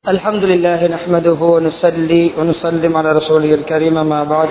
الحمد لله نحمده ونصلي ونسلم على رسوله الكريم ما بعد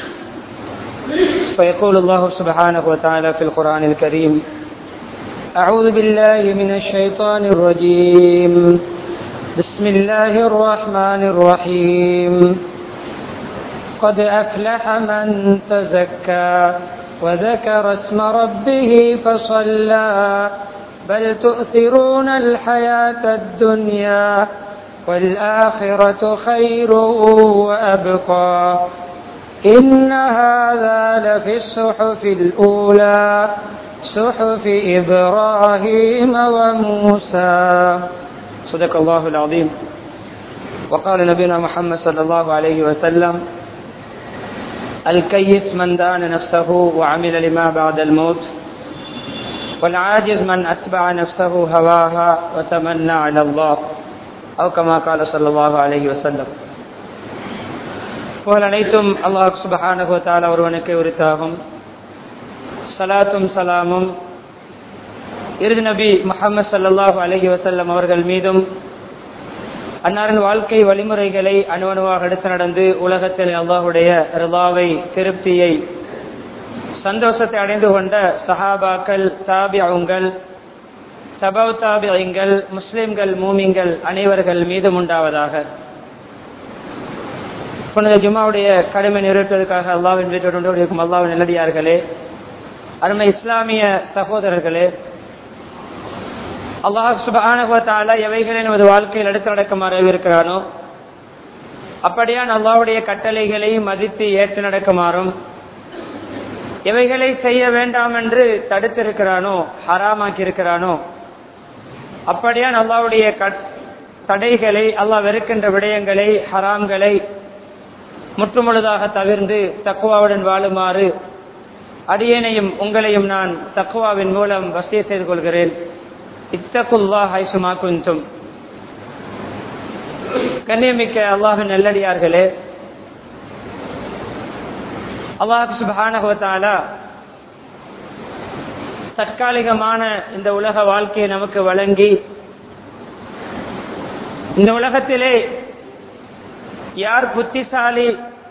فيقول الله سبحانه وتعالى في القرآن الكريم أعوذ بالله من الشيطان الرجيم بسم الله الرحمن الرحيم قد أفلح من تزكى وذكر اسم ربه فصلى بل تؤثرون الحياة الدنيا والآخرة خير وأبقى إن هذا لفي الصحف الأولى صحف إبراهيم وموسى صدق الله العظيم وقال نبينا محمد صلى الله عليه وسلم الكيس من دان نفسه وعمل لما بعد الموت والعاجز من أتبع نفسه هواها وتمنى على الله أو كما قال صلى الله عليه وسلم புகழ் அனைத்தும் அல்லாஹ் சுபஹானஹு தாலா ஒருவனுக்கு உரித்தாகும் சலாத்தும் சலாமும் இறுதி நபி முகமது சல்லாஹூ அலஹி வசல்லம் அவர்கள் மீதும் அன்னாரின் வாழ்க்கை வழிமுறைகளை அணுவணுவாக எடுத்து நடந்து உலகத்தில் அல்லாஹுடைய ரிலாவை திருப்தியை சந்தோஷத்தை அடைந்து கொண்ட சஹாபாக்கள் தாபியங்கள் தபவ் தாபியங்கள் முஸ்லிம்கள் மூமிங்கள் அனைவர்கள் மீதும் உண்டாவதாக புனித ஜுமாவுடைய கடமை நிறைவேற்றுவதற்காக அல்லாவின் வீட்டோடு இருக்கும் அல்லாவின் நல்லடியார்களே அருமை இஸ்லாமிய சகோதரர்களே அல்லாஹ் சுபானுவத்தால எவைகளை நமது வாழ்க்கையில் எடுத்து நடக்குமாறு இருக்கிறானோ அப்படியான் அல்லாவுடைய கட்டளைகளை மதித்து ஏற்று நடக்குமாறும் எவைகளை செய்ய வேண்டாம் என்று தடுத்திருக்கிறானோ ஹராமாக்கி இருக்கிறானோ அப்படியான் அல்லாவுடைய தடைகளை அல்லாஹ் வெறுக்கின்ற விடயங்களை ஹராம்களை முற்றுமுழுதாக தவிர்ந்து தக்குவாவுடன் வாழுமாறு அடியேனையும் உங்களையும் நான் தக்குவாவின் மூலம் வசிய செய்து கொள்கிறேன் இத்தகுல்லா ஹைசுமா குந்தும் கண்ணியமிக்க அல்லாஹின் நல்லடியார்களே அல்லாஹ் சுபானகத்தாலா தற்காலிகமான இந்த உலக வாழ்க்கையை நமக்கு வழங்கி இந்த உலகத்திலே யார் புத்திசாலி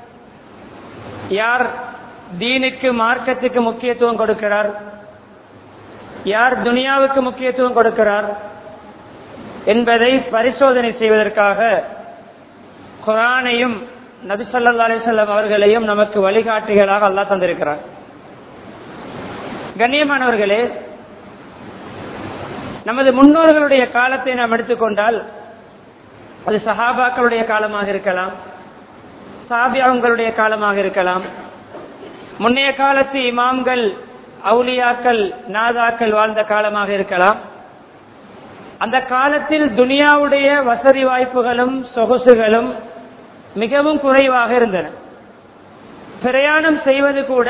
யார் தீனுக்கு மார்க்கத்துக்கு முக்கியத்துவம் கொடுக்கிறார் யார் துனியாவுக்கு முக்கியத்துவம் கொடுக்கிறார் என்பதை பரிசோதனை செய்வதற்காக குரானையும் நபிசல்லா அலிசல்லாம் அவர்களையும் நமக்கு வழிகாட்டிகளாக அல்லா தந்திருக்கிறார் கண்ணியமானவர்களே நமது முன்னோர்களுடைய காலத்தை நாம் எடுத்துக்கொண்டால் அது சஹாபாக்களுடைய காலமாக இருக்கலாம் சாபியாவுங்களுடைய காலமாக இருக்கலாம் முன்னைய காலத்து இமாம்கள் அவுலியாக்கள் நாதாக்கள் வாழ்ந்த காலமாக இருக்கலாம் அந்த காலத்தில் துனியாவுடைய வசதி வாய்ப்புகளும் சொகுசுகளும் மிகவும் குறைவாக இருந்தன பிரயாணம் செய்வது கூட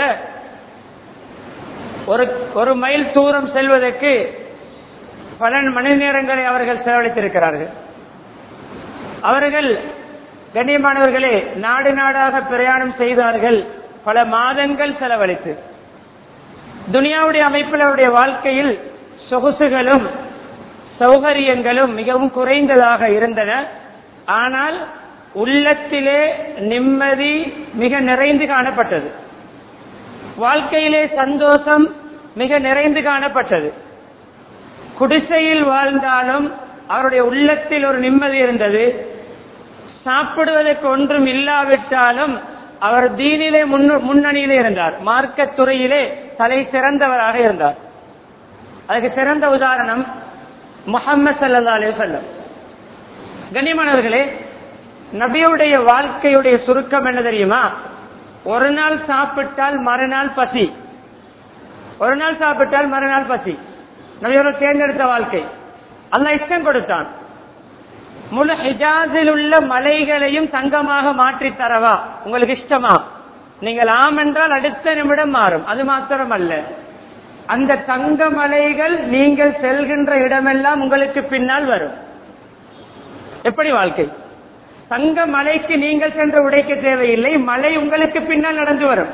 ஒரு ஒரு மைல் தூரம் செல்வதற்கு பல மணி நேரங்களை அவர்கள் செலவழித்திருக்கிறார்கள் அவர்கள் கண்ணியமானவர்களே நாடு நாடாக பிரயாணம் செய்தார்கள் பல மாதங்கள் செலவழித்து துனியாவுடைய அமைப்பில் அவருடைய வாழ்க்கையில் சொகுசுகளும் சௌகரியங்களும் மிகவும் குறைந்ததாக இருந்தன ஆனால் உள்ளத்திலே நிம்மதி மிக நிறைந்து காணப்பட்டது வாழ்க்கையிலே சந்தோஷம் மிக நிறைந்து காணப்பட்டது குடிசையில் வாழ்ந்தாலும் அவருடைய உள்ளத்தில் ஒரு நிம்மதி இருந்தது சாப்பிடுவதற்கு ஒன்றும் இல்லாவிட்டாலும் அவர் தீனிலே முன்னணியிலே இருந்தார் மார்க்கத் துறையிலே தலை சிறந்தவராக இருந்தார் அதுக்கு சிறந்த உதாரணம் முகம்மது சல்லா அலே சொல்லம் கண்ணியமானவர்களே நபியுடைய வாழ்க்கையுடைய சுருக்கம் என்ன தெரியுமா ஒரு நாள் சாப்பிட்டால் மறுநாள் பசி ஒரு நாள் சாப்பிட்டால் மறுநாள் பசி நபியோட தேர்ந்தெடுத்த வாழ்க்கை அல்ல இஷ்டம் கொடுத்தான் முழு ஹிஜாஸில் உள்ள மலைகளையும் தங்கமாக மாற்றி தரவா உங்களுக்கு இஷ்டமா நீங்கள் ஆம் என்றால் அடுத்த நிமிடம் மாறும் அது மாத்திரம் அல்ல அந்த தங்க மலைகள் நீங்கள் செல்கின்ற இடமெல்லாம் உங்களுக்கு பின்னால் வரும் எப்படி வாழ்க்கை தங்க மலைக்கு நீங்கள் சென்று உடைக்க தேவையில்லை மலை உங்களுக்கு பின்னால் நடந்து வரும்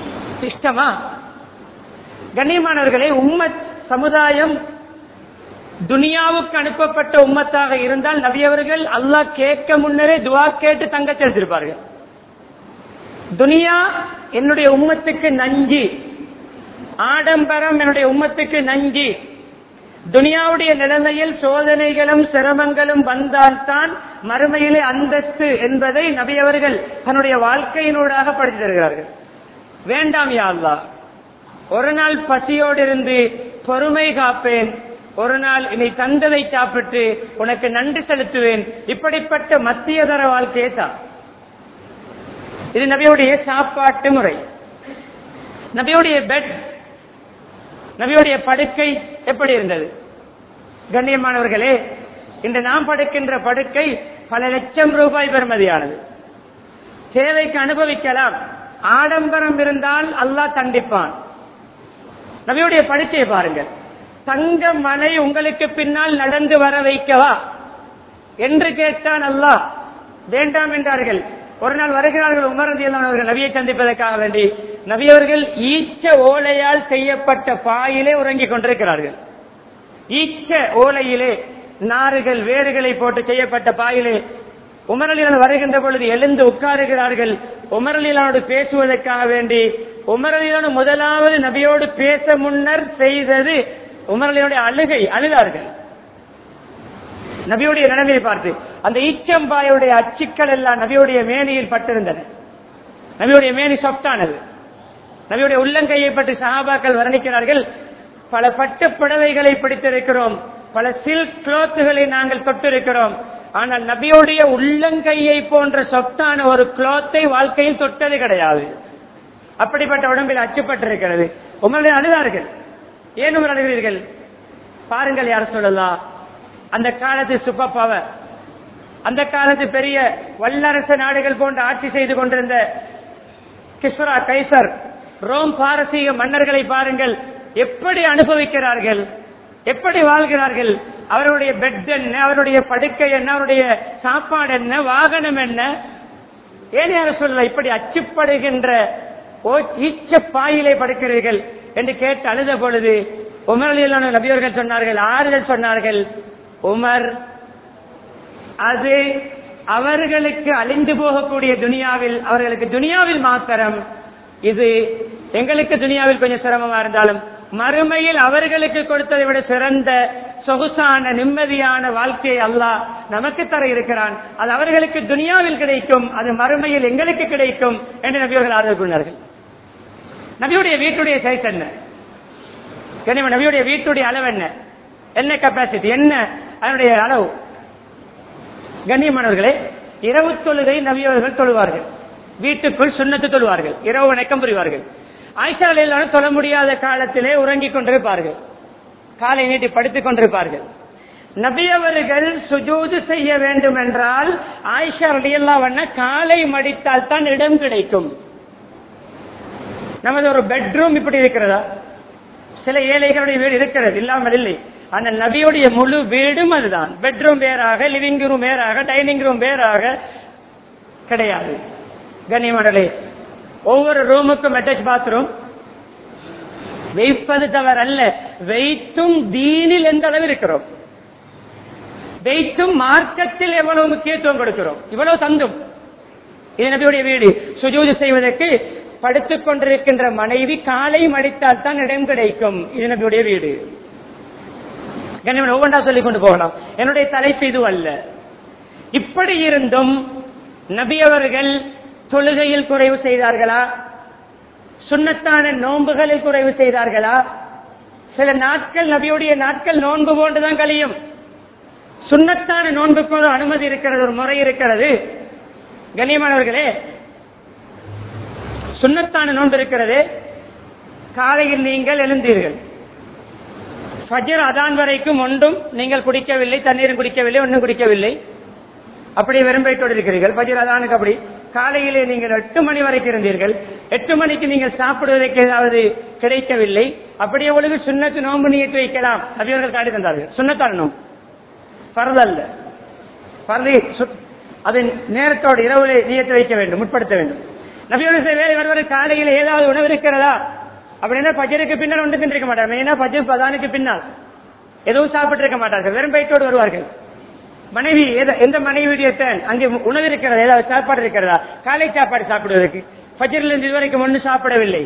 இஷ்டமா கண்ணியமானவர்களே உம்மத் சமுதாயம் துனியாவுக்கு அனுப்பப்பட்ட உம்மத்தாக இருந்தால் நபியவர்கள் அல்லாஹ் கேட்க முன்னரே துவா கேட்டு தங்க செலுத்திருப்பார்கள் துனியா என்னுடைய உம்மத்துக்கு நஞ்சி ஆடம்பரம் என்னுடைய உம்மத்துக்கு நஞ்சி துனியாவுடைய நிலைமையில் சோதனைகளும் சிரமங்களும் வந்தால்தான் மறுமையிலே அந்தஸ்து என்பதை நபியவர்கள் தன்னுடைய வாழ்க்கையினூடாக படித்து தருகிறார்கள் வேண்டாம் யா அல்லாஹ் ஒரு நாள் பசியோடு இருந்து பொறுமை காப்பேன் ஒரு நாள் இனி தந்ததை சாப்பிட்டு உனக்கு நன்றி செலுத்துவேன் இப்படிப்பட்ட மத்தியதர வாழ்க்கையை தான் இது நபியுடைய சாப்பாட்டு முறை நபியுடைய பெட் நபியுடைய படுக்கை எப்படி இருந்தது கண்ணியமானவர்களே இன்று நாம் படுக்கின்ற படுக்கை பல லட்சம் ரூபாய் பெறுமதியானது தேவைக்கு அனுபவிக்கலாம் ஆடம்பரம் இருந்தால் அல்லாஹ் தண்டிப்பான் நபியுடைய படுக்கையை பாருங்கள் தங்க மலை உங்களுக்கு பின்னால் நடந்து வர வைக்கவா என்று கேட்டான் அல்லாஹ் வேண்டாம் என்றார்கள் ஒரு நாள் வருகிறார்கள் உமரந்தி அவர்கள் நபியை சந்திப்பதற்காக வேண்டி நபியவர்கள் ஈச்ச ஓலையால் செய்யப்பட்ட பாயிலே உறங்கிக் கொண்டிருக்கிறார்கள் ஈச்ச ஓலையிலே நாறுகள் வேறுகளை போட்டு செய்யப்பட்ட பாயிலே உமரலிலான் வருகின்ற பொழுது எழுந்து உட்காருகிறார்கள் உமரலிலானோடு பேசுவதற்காக வேண்டி உமரலிலான முதலாவது நபியோடு பேச முன்னர் செய்தது உமரலினுடைய அழுகை அழுதார்கள் நபியுடைய நிலைமையை பார்த்து அந்த ஈச்சம்பாயுடைய அச்சுக்கள் எல்லாம் நபியுடைய மேனியில் பட்டிருந்தன நபியுடைய மேனி சொப்டானது நபியுடைய உள்ளங்கையை பற்றி சஹாபாக்கள் வர்ணிக்கிறார்கள் பல பட்டு புடவைகளை பிடித்திருக்கிறோம் பல சில்க் கிளாத்துகளை நாங்கள் தொட்டிருக்கிறோம் ஆனால் நபியுடைய உள்ளங்கையை போன்ற சொத்தான ஒரு கிளாத்தை வாழ்க்கையில் தொட்டது கிடையாது அப்படிப்பட்ட உடம்பில் அச்சுப்பட்டிருக்கிறது உங்களுடைய அழுதார்கள் ஏன் உங்கள் அழுகிறீர்கள் பாருங்கள் யார் சொல்லலாம் அந்த காலத்து சூப்பர் பவர் அந்த காலத்து பெரிய வல்லரசு நாடுகள் போன்ற ஆட்சி செய்து கொண்டிருந்த கிஸ்ரா கைசர் ரோம் பாரசீக மன்னர்களை பாருங்கள் எப்படி அனுபவிக்கிறார்கள் எப்படி வாழ்கிறார்கள் அவருடைய பெட் என்ன அவருடைய படுக்கை என்ன அவருடைய சாப்பாடு என்ன வாகனம் என்ன ஏன் யார சொல்ல இப்படி அச்சுப்படுகின்ற ஓ ஈச்ச பாயிலே படுக்கிறீர்கள் என்று கேட்டு அழுத பொழுது உமரிலான நபியர்கள் சொன்னார்கள் ஆறுதல் சொன்னார்கள் உமர் அது அவர்களுக்கு அழிந்து போகக்கூடிய துனியாவில் அவர்களுக்கு துனியாவில் மாத்திரம் இது எங்களுக்கு துனியாவில் கொஞ்சம் சிரமமா இருந்தாலும் மறுமையில் அவர்களுக்கு கொடுத்ததை விட சிறந்த சொகுசான நிம்மதியான வாழ்க்கையை அல்லாஹ் நமக்கு தர இருக்கிறான் அது அவர்களுக்கு துனியாவில் கிடைக்கும் அது மறுமையில் எங்களுக்கு கிடைக்கும் என்று நபியர்கள் ஆறுதல் கூறினார்கள் நபியுடைய வீட்டுடைய சைஸ் என்ன கனிம நபியுடைய வீட்டுடைய அளவு என்ன என்ன கெப்பாசிட்டி என்ன அதனுடைய அளவு கண்ணியமானவர்களே இரவு தொழுகை நபியவர்கள் தொழுவார்கள் வீட்டுக்குள் சுண்ணத்து தொழுவார்கள் இரவு வணக்கம் புரிவார்கள் ஆய்ச்சாலையில் தொழ முடியாத காலத்திலே உறங்கிக் கொண்டிருப்பார்கள் காலை நீட்டி படுத்துக் கொண்டிருப்பார்கள் நபியவர்கள் சுஜூது செய்ய வேண்டும் என்றால் ஆயிஷா ரலியல்லாஹு காலை மடித்தால் தான் இடம் கிடைக்கும் நமது ஒரு பெட்ரூம் இப்படி இருக்கிறதா சில ஏழைகளுடைய வீடு இருக்கிறது இல்லாமல் இல்லை ஆனால் நபியுடைய முழு வீடும் அதுதான் பெட்ரூம் வேறாக லிவிங் ரூம் வேறாக டைனிங் ரூம் வேறாக கிடையாது கனிமடலே ஒவ்வொரு ரூமுக்கும் அட்டாச் பாத்ரூம் வைப்பது தவறு அல்ல வைத்தும் தீனில் எந்த அளவு இருக்கிறோம் வைத்தும் மார்க்கத்தில் எவ்வளவு முக்கியத்துவம் கொடுக்கிறோம் இவ்வளவு தந்தும் இது நபியுடைய வீடு சுஜூது செய்வதற்கு படுத்துக் கொண்டிருக்கின்ற மனைவி காலை மடித்தால் தான் இடம் கிடைக்கும் இது நபியுடைய வீடு கண்ணியமான ஒவ்வொன்றா சொல்லிக் கொண்டு போகலாம் என்னுடைய தலைப்பு இது அல்ல இப்படி இருந்தும் நபி அவர்கள் தொழுகையில் குறைவு செய்தார்களா சுண்ணத்தான நோன்புகளில் குறைவு செய்தார்களா சில நாட்கள் நபியுடைய நாட்கள் நோன்பு போன்றுதான் கழியும் சுண்ணத்தான நோன்புக்கு ஒரு அனுமதி இருக்கிறது ஒரு முறை இருக்கிறது கண்ணியமானவர்களே சுண்ணத்தான நோன்பு இருக்கிறது காலையில் நீங்கள் எழுந்தீர்கள் ஃபஜர் அதான் வரைக்கும் ஒன்றும் நீங்கள் குடிக்கவில்லை தண்ணீரும் குடிக்கவில்லை ஒன்றும் குடிக்கவில்லை அப்படி விரும்பிட்டு இருக்கிறீர்கள் ஃபஜர் அதானுக்கு அப்படி காலையிலே நீங்கள் எட்டு மணி வரைக்கும் இருந்தீர்கள் எட்டு மணிக்கு நீங்கள் சாப்பிடுவதற்கு ஏதாவது கிடைக்கவில்லை அப்படியே ஒழுங்கு சுண்ணத்து நோன்பு நீட்டு வைக்கலாம் நபியவர்கள் காட்டி தந்தார்கள் சுண்ணத்தான நோன்பு பரதல்ல பரதி அது நேரத்தோடு இரவுல நீயத்து வைக்க வேண்டும் முற்படுத்த வேண்டும் நபியோட வேலை வருவது காலையில் ஏதாவது உணவு இருக்கிறதா அப்படின்னா பஜருக்கு பின்னால் ஒன்று தின்றிருக்க மாட்டார் மெயினா பஜர் பதானுக்கு பின்னால் எதுவும் சாப்பிட்டு இருக்க மாட்டார்கள் வெறும் பயிட்டோடு வருவார்கள் மனைவி எத- எந்த மனைவியுடைய turn? அங்கே உணவு இருக்கிறதா ஏதாவது சாப்பாடு இருக்கிறதா காலை சாப்பாடு சாப்பிடுவதற்கு பஜரில் இருந்து இதுவரைக்கும் ஒன்றும் சாப்பிடவில்லை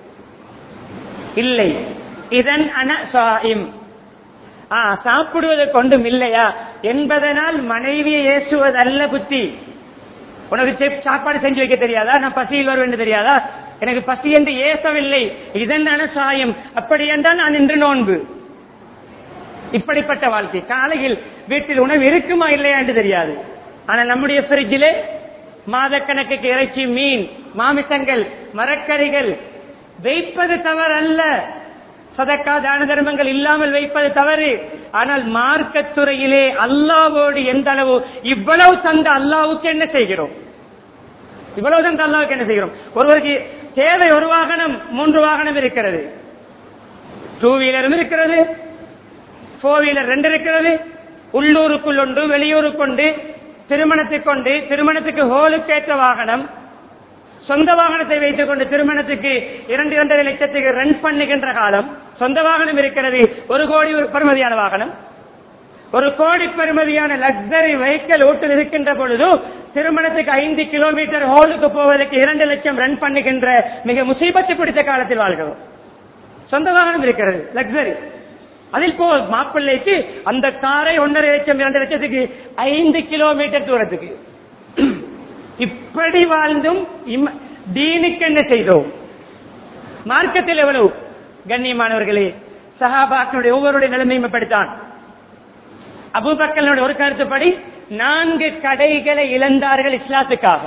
இல்லை இதன் அன சாயிம் ஆ சாப்பிடுவது கொண்டும் இல்லையா என்பதனால் மனைவியை ஏசுவதல்ல புத்தி உனக்கு செப் சாப்பாடு செஞ்சு வைக்க தெரியாதா நான் பசியில் வருவேன் தெரியாதா எனக்கு பசி என்று ஏசவில்லை இதன் அனசாயம் அப்படி என்றால் நான் இன்று நோன்பு இப்படிப்பட்ட வாழ்க்கை காலையில் வீட்டில் உணவு இருக்குமா இல்லையா என்று தெரியாது ஆனால் நம்முடைய பிரிட்ஜிலே மாதக்கணக்குக்கு இறைச்சி மீன் மாமிசங்கள் மரக்கறிகள் வைப்பது தவறல்ல சதக்கா தான தர்மங்கள் இல்லாமல் வைப்பது தவறு ஆனால் மார்க்கத்துறையிலே அல்லாவோடு எந்த அளவு இவ்வளவு தந்த அல்லாவுக்கு என்ன செய்கிறோம் இவ்வளவு தந்த அல்லாவுக்கு என்ன செய்கிறோம் ஒருவருக்கு தேவை ஒரு வாகனம் மூன்று வாகனம் இருக்கிறது டூ வீலரும் இருக்கிறது போர் வீலர் ரெண்டு இருக்கிறது உள்ளூருக்குள் ஒன்று வெளியூருக்குண்டு திருமணத்துக்கு கொண்டு திருமணத்துக்கு ஹோலுக்கு ஏற்ற வாகனம் சொந்த வாகனத்தை வைத்துக் கொண்டு திருமணத்துக்கு இரண்டு இரண்டரை லட்சத்துக்கு ரன் பண்ணுகின்ற காலம் சொந்த வாகனம் இருக்கிறது ஒரு கோடி ஒரு பெறுமதியான வாகனம் ஒரு கோடி பெறுமதியான லக்ஸரி வெஹிக்கிள் ஓட்டில் இருக்கின்ற பொழுது திருமணத்துக்கு ஐந்து கிலோமீட்டர் ஹோலுக்கு போவதற்கு இரண்டு லட்சம் ரன் பண்ணுகின்ற மிக முசீபத்து பிடித்த காலத்தில் வாழ்கிறோம் சொந்த வாகனம் இருக்கிறது லக்ஸரி அதில் போ மாப்பிள்ளைக்கு அந்த காரை ஒன்றரை லட்சம் இரண்டு லட்சத்துக்கு ஐந்து கிலோமீட்டர் தூரத்துக்கு இப்படி வாழ்ந்தும் இம்ம- தீனுக்கு என்ன செய்தோம் மார்க்கத்தில் எவ்வளவு கண்ணியமானவர்களே சஹாபாக்களுடைய ஒவ்வொருடைய நிலைமையும் இப்படித்தான் அபூபக்கனுடைய ஒரு கருத்துப்படி நான்கு கடைகளை இழந்தார்கள் இஸ்லாத்துக்காக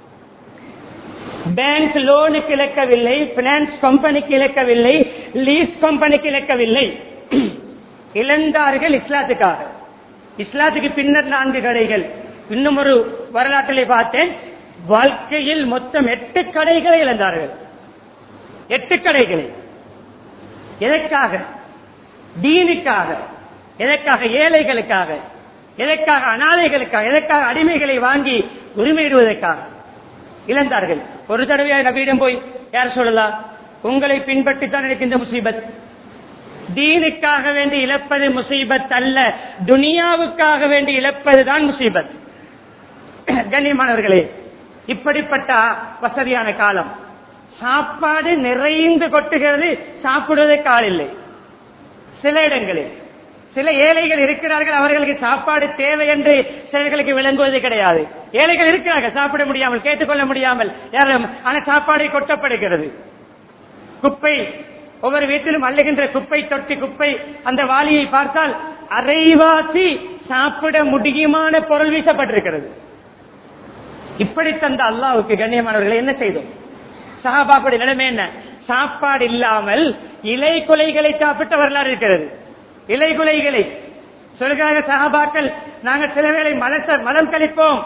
பேங்க் லோனுக்கு இழக்கவில்லை பினான்ஸ் கம்பெனிக்கு இழக்கவில்லை லீஸ் கம்பெனிக்கு இழக்கவில்லை இழந்தார்கள் இஸ்லாத்துக்காக இஸ்லாத்துக்கு பின்னர் நான்கு கடைகள் இன்னும் ஒரு வரலாற்றிலே பார்த்தேன் வாழ்க்கையில் மொத்தம் எட்டு கடைகளை இழந்தார்கள் எட்டு கடைகளை எதற்காக தீனுக்காக எதற்காக ஏழைகளுக்காக எதற்காக அனாதைகளுக்காக எதற்காக அடிமைகளை வாங்கி உரிமையிடுவதற்காக இழந்தார்கள் ஒரு தடவையா நபியிடம் போய் யார் சொல்லலாம் உங்களை பின்பற்றித்தான் எனக்கு இந்த முசீபத் தீனுக்காக வேண்டி இழப்பது முசீபத் அல்ல துனியாவுக்காக வேண்டி இழப்பதுதான் முசீபத் கண்ணியமானவர்களே இப்படிப்பட்ட வசதியான காலம் சாப்பாடு நிறைந்து கொட்டுகிறது சாப்பிடுவதற்கு ஆள் இல்லை சில இடங்களில் சில ஏழைகள் இருக்கிறார்கள் அவர்களுக்கு சாப்பாடு தேவை என்று சிலர்களுக்கு விளங்குவது கிடையாது ஏழைகள் இருக்கிறார்கள் சாப்பிட முடியாமல் கேட்டுக்கொள்ள முடியாமல் யாரும் ஆனால் சாப்பாடு கொட்டப்படுகிறது குப்பை ஒவ்வொரு வீட்டிலும் அள்ளுகின்ற குப்பை தொட்டி குப்பை அந்த வாளியை பார்த்தால் அரைவாசி சாப்பிட முடியுமான பொருள் வீசப்பட்டிருக்கிறது இப்படி தந்த அல்லாவுக்கு கண்ணியமானவர்களை என்ன செய்தோம் சஹாபாக்குடைய நிலைமை என்ன சாப்பாடு இல்லாமல் இலை குலைகளை சாப்பிட்ட வரலாறு இருக்கிறது இலை குலைகளை சொல்கிறாங்க சஹாபாக்கள் நாங்கள் சில வேளை மலத்த மலம் கழிப்போம்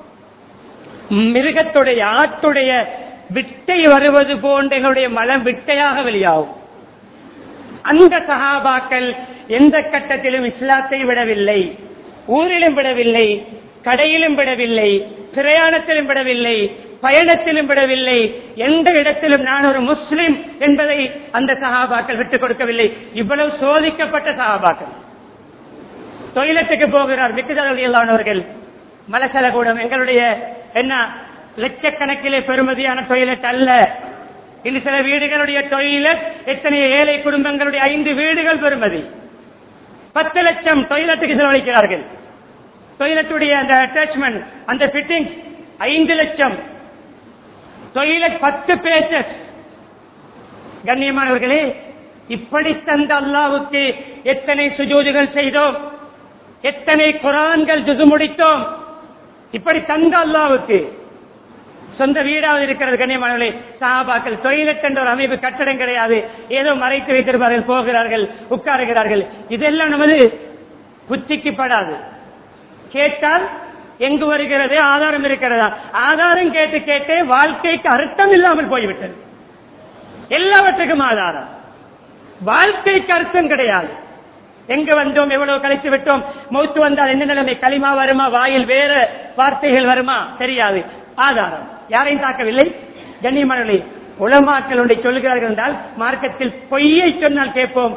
மிருகத்துடைய ஆட்டுடைய விட்டை வருவது போன்ற எங்களுடைய மலம் விட்டையாக வெளியாகும் அந்த சஹாபாக்கள் எந்த கட்டத்திலும் இஸ்லாத்தை விடவில்லை ஊரிலும் விடவில்லை கடையிலும் விடவில்லை பிரயாணத்திலும் விடவில்லை பயணத்திலும் விடவில்லை எந்த இடத்திலும் நான் ஒரு முஸ்லிம் என்பதை அந்த சஹாபாக்கள் விட்டுக் கொடுக்கவில்லை இவ்வளவு சோதிக்கப்பட்ட சஹாபாக்கள் தொழிலத்துக்கு போகிறார் மிக்கதானவர்கள் மலசல கூடம் எங்களுடைய என்ன லட்சக்கணக்கிலே பெருமதியான டொய்லெட் அல்ல இன்று சில வீடுகளுடைய டொய்லெட் எத்தனை ஏழை குடும்பங்களுடைய ஐந்து வீடுகள் பெருமதி பத்து லட்சம் டொய்லெட்டுக்கு செலவழிக்கிறார்கள் டொய்லெட்டுடைய அந்த அட்டாச்மெண்ட் அந்த ஃபிட்டிங் ஐந்து லட்சம் டொய்லெட் பத்து பேச்சஸ் கண்ணியமானவர்களே இப்படி தந்த அல்லாவுக்கு எத்தனை சுஜூதுகள் செய்தோம் எத்தனை குரான்கள் ஜுசு முடித்தோம் இப்படி தந்த அல்லாவுக்கு சொந்த வீடாவது இருக்கிறது கண்ணியமானவர்களே சாபாக்கள் டொய்லெட் என்ற ஒரு அமைப்பு கட்டடம் கிடையாது ஏதோ மறைத்து வைத்திருப்பார்கள் போகிறார்கள் உட்காருகிறார்கள் இதெல்லாம் நமது புத்திக்கு படாது கேட்டால் எங்கு வருகிறது ஆதாரம் இருக்கிறதா ஆதாரம் கேட்டு கேட்டே வாழ்க்கைக்கு அர்த்தம் இல்லாமல் போய்விட்டது எல்லாவற்றுக்கும் ஆதாரம் வாழ்க்கைக்கு அர்த்தம் கிடையாது எங்க வந்தோம் எவ்வளவு கழித்து விட்டோம் மௌத்து வந்தால் என்ன நிலைமை களிமா வருமா வாயில் வேற வார்த்தைகள் வருமா தெரியாது ஆதாரம் யாரையும் தாக்கவில்லை கண்ணியமானவர்களே உலமாக்கள் ஒன்றை சொல்கிறார்கள் என்றால் மார்க்கத்தில் பொய்யை சொன்னால் கேட்போம்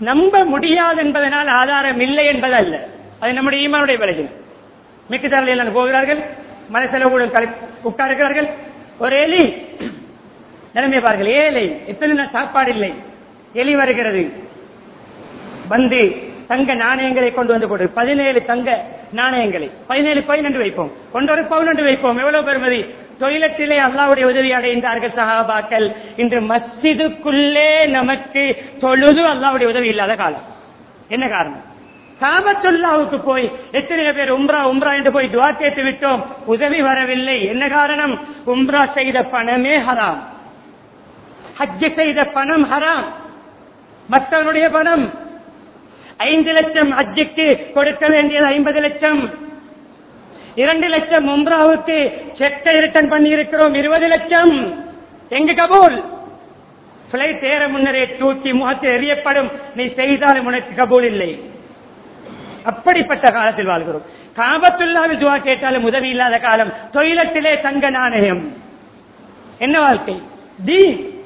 நம்ப முடியாது என்பதனால் ஆதாரம் இல்லை என்பதல்ல அது நம்முடைய ஈமானுடைய விலகில் மிக்கதாரில் எல்லாம் போகிறார்கள் மனசில கூட உட்காருகிறார்கள் ஒரு எலி நிலைமை பாருங்கள் ஏழை எத்தனை நாள் சாப்பாடு இல்லை எலி வருகிறது வந்து தங்க நாணயங்களை கொண்டு வந்து கொடு பதினேழு தங்க நாணயங்களை பதினேழு பைன் என்று வைப்போம் ஒன்றரை பவுன் என்று வைப்போம் எவ்வளவு பெருமதி தொழிலத்திலே அல்லாவுடைய உதவி அடைந்தார்கள் சஹாபாக்கள் இன்று மஸ்ஜிதுக்குள்ளே நமக்கு தொழுது அல்லாவுடைய உதவி இல்லாத காலம் என்ன காரணம் காபத்துல்லாவுக்கு போய் எத்தனை பேர் உம்ரா உம்ரா என்று போய் துவா கேட்டு விட்டோம் உதவி வரவில்லை என்ன காரணம் உம்ரா செய்த பணமே ஹராம் ஹஜ்ஜு செய்த பணம் ஹராம் மற்றவருடைய பணம் ஐந்து லட்சம் ஹஜ்ஜுக்கு கொடுக்க வேண்டியது ஐம்பது லட்சம் இரண்டு லட்சம் உம்ராவுக்கு செக்கை ரிட்டர்ன் பண்ணி இருக்கிறோம் இருபது லட்சம் எங்க கபூல் பிளைட் ஏற முன்னரே தூக்கி முகத்தில் எறியப்படும் நீ செய்தாலும் உனக்கு கபூல் இல்லை அப்படிப்பட்ட காலத்தில் வாழ்கிறோம் காபத்துல்லாவில் துவா கேட்டாலும் உதவி இல்லாத காலம் தொழிலத்திலே தங்க நாணயம் என்ன வாழ்க்கை தி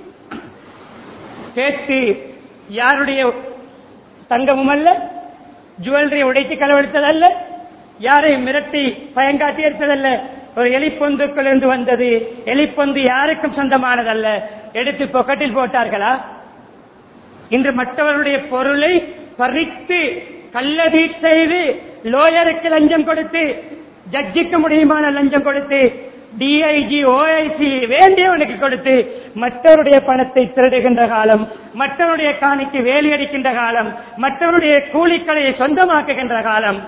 கேட்டு யாருடைய தங்கமும் அல்ல ஜுவல்லரி உடைத்து களவெடுத்ததல்ல யாரையும் மிரட்டி பயங்காட்டி எடுத்ததல்ல ஒரு எலிப்பொந்துக்குள்ளிருந்து வந்தது எலிப்பொந்து யாருக்கும் சொந்தமானதல்ல எடுத்து பொக்கெட்டில் போட்டார்களா இன்று மற்றவருடைய பொருளை பறித்து கள்ளதீட் செய்து லோயருக்கு லஞ்சம் கொடுத்து ஜட்ஜிக்கு முடியுமான லஞ்சம் கொடுத்து டிஐஜி ஓஐசி வேண்டியவனுக்கு கொடுத்து மற்றவருடைய பணத்தை திருடுகின்ற காலம் மற்றவருடைய காணிக்கு வேலி அடிக்கின்ற காலம் மற்றவருடைய கூலிக்கடையை சொந்தமாக்குகின்ற காலம்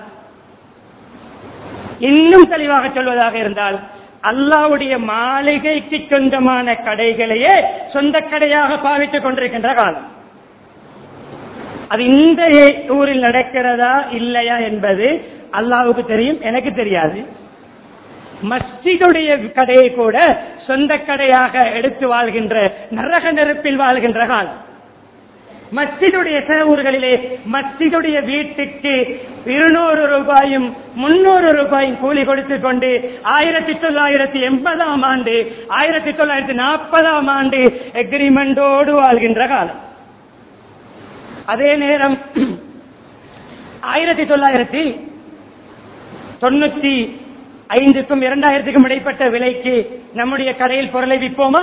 இன்னும் தெளிவாக சொல்வதாக இருந்தால் அல்லாவுடைய மாளிகைக்கு சொந்தமான கடைகளையே சொந்த கடையாக பாவித்துக் கொண்டிருக்கின்ற காலம் அது இந்த ஊரில் நடக்கிறதா இல்லையா என்பது அல்லாவுக்கு தெரியும் எனக்கு தெரியாது மஸ்ஜிதுடைய கடையை கூட சொந்த கடையாக எடுத்து வாழ்கின்ற நரக நெருப்பில் வாழ்கின்ற காலம் மஸ்ஜிதுடைய சில ஊர்களிலே மஸ்ஜிதுடைய வீட்டுக்கு இருநூறு ரூபாயும் முன்னூறு ரூபாயும் கூலி கொடுத்துக் கொண்டு ஆயிரத்தி தொள்ளாயிரத்தி எண்பதாம் ஆண்டு ஆயிரத்தி தொள்ளாயிரத்தி நாற்பதாம் ஆண்டு எக்ரிமெண்டோடு வாழ்கின்ற காலம் அதே நேரம் ஆயிரத்தி தொள்ளாயிரத்தி தொண்ணூத்தி ஐந்துக்கும் இரண்டாயிரத்துக்கும் இடைப்பட்ட விலைக்கு நம்முடைய கடையில் பொருளை விற்போமா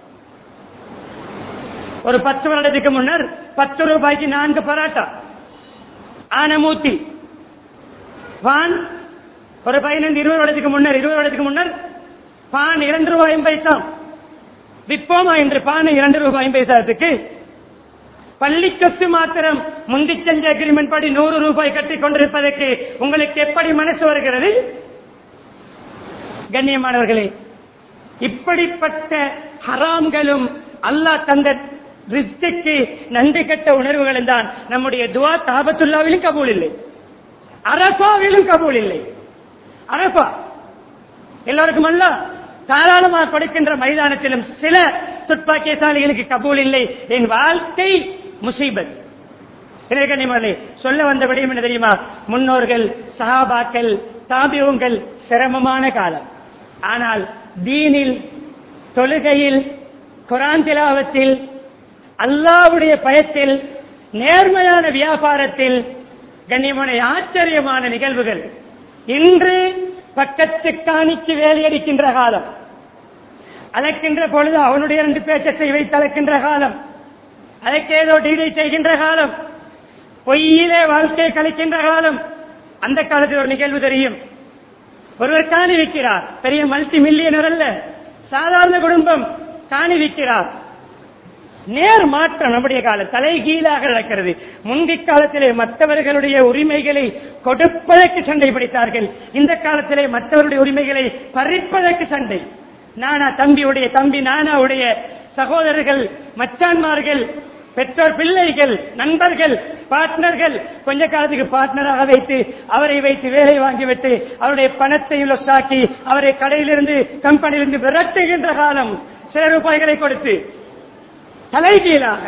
ஒரு பத்து வருடத்துக்கு முன்னர் பத்து ரூபாய்க்கு நான்கு பராட்டா ஆனமூத்தி பான் ஒரு பதினைந்து இருபது வருடத்துக்கு முன்னர் இருபது வருடத்துக்கு முன்னர் பான் இரண்டு ரூபாயும் பைசாம் விற்போமா என்று பானை இரண்டு ரூபாயும் பைசாத்துக்கு பள்ளி சொத்து மாத்திரம் முந்தி செஞ்ச அக்ரிமெண்ட் படி நூறு ரூபாய் கட்டிக் கொண்டிருப்பதற்கு உங்களுக்கு எப்படி மனசு வருகிறது கண்ணியமானவர்களே இப்படிப்பட்ட ஹராம்களும் அல்லாஹ் தந்த ரிஸ்க்கு நன்றி கட்ட உணர்வுகளும் தான் நம்முடைய துவா தாபத்துல்லாவிலும் கபூல் இல்லை அரபாவிலும் கபூல் இல்லை அரபா எல்லோருக்கும் அல்ல தாராளமாக கொடுக்கின்ற மைதானத்திலும் சில துப்பாக்கியசாலிகளுக்கு கபூல் இல்லை என் வாழ்க்கை முசீபத் எனவே கண்ணியமானே, சொல்ல வந்த விடயம் என்ன தெரியுமா முன்னோர்கள் சஹாபாக்கள் தாபியங்கள் சிரமமான காலம் ஆனால் தீனில் தொழுகையில் குரான் திலாவத்தில் அல்லாவுடைய பயத்தில் நேர்மையான வியாபாரத்தில் கண்ணியமான ஆச்சரியமான நிகழ்வுகள் இன்று பக்கத்து காணிக்கு வேலையடிக்கின்ற காலம் அழைக்கின்ற பொழுது அவனுடைய ரெண்டு பேச்சத்தை வைத்து அழைக்கின்ற காலம் அதற்கு ஏதோ டீடை செய்கின்ற காலம் பொய்யிலே வாழ்க்கை கழிக்கின்ற காலம் அந்த காலத்தில் ஒரு நிகழ்வு தெரியும் ஒருவர் காணி விற்கிறார் பெரிய மல்டி மில்லியனர் அல்ல சாதாரண குடும்பம் காணி விற்கிறார் நேர் மாற்றம் நம்முடைய காலம் தலைகீழாக நடக்கிறது முந்தி காலத்திலே மற்றவர்களுடைய உரிமைகளை கொடுப்பதற்கு சண்டை பிடித்தார்கள் இந்த காலத்திலே மற்றவருடைய உரிமைகளை பறிப்பதற்கு சண்டை நானா தம்பியுடைய தம்பி நானாவுடைய சகோதரர்கள் மச்சான்மார்கள் பெற்றோர் பிள்ளைகள் நண்பர்கள் பார்ட்னர்கள் கொஞ்ச காலத்துக்கு பார்ட்னராக வைத்து அவரை வைத்து வேலை வாங்கிவிட்டு அவருடைய பணத்தை லொஸ்டாக்கி அவரை கடையிலிருந்து கம்பெனியிலிருந்து விரட்டுகின்ற காலம் சில ரூபாய்களை கொடுத்து தலைகீழாக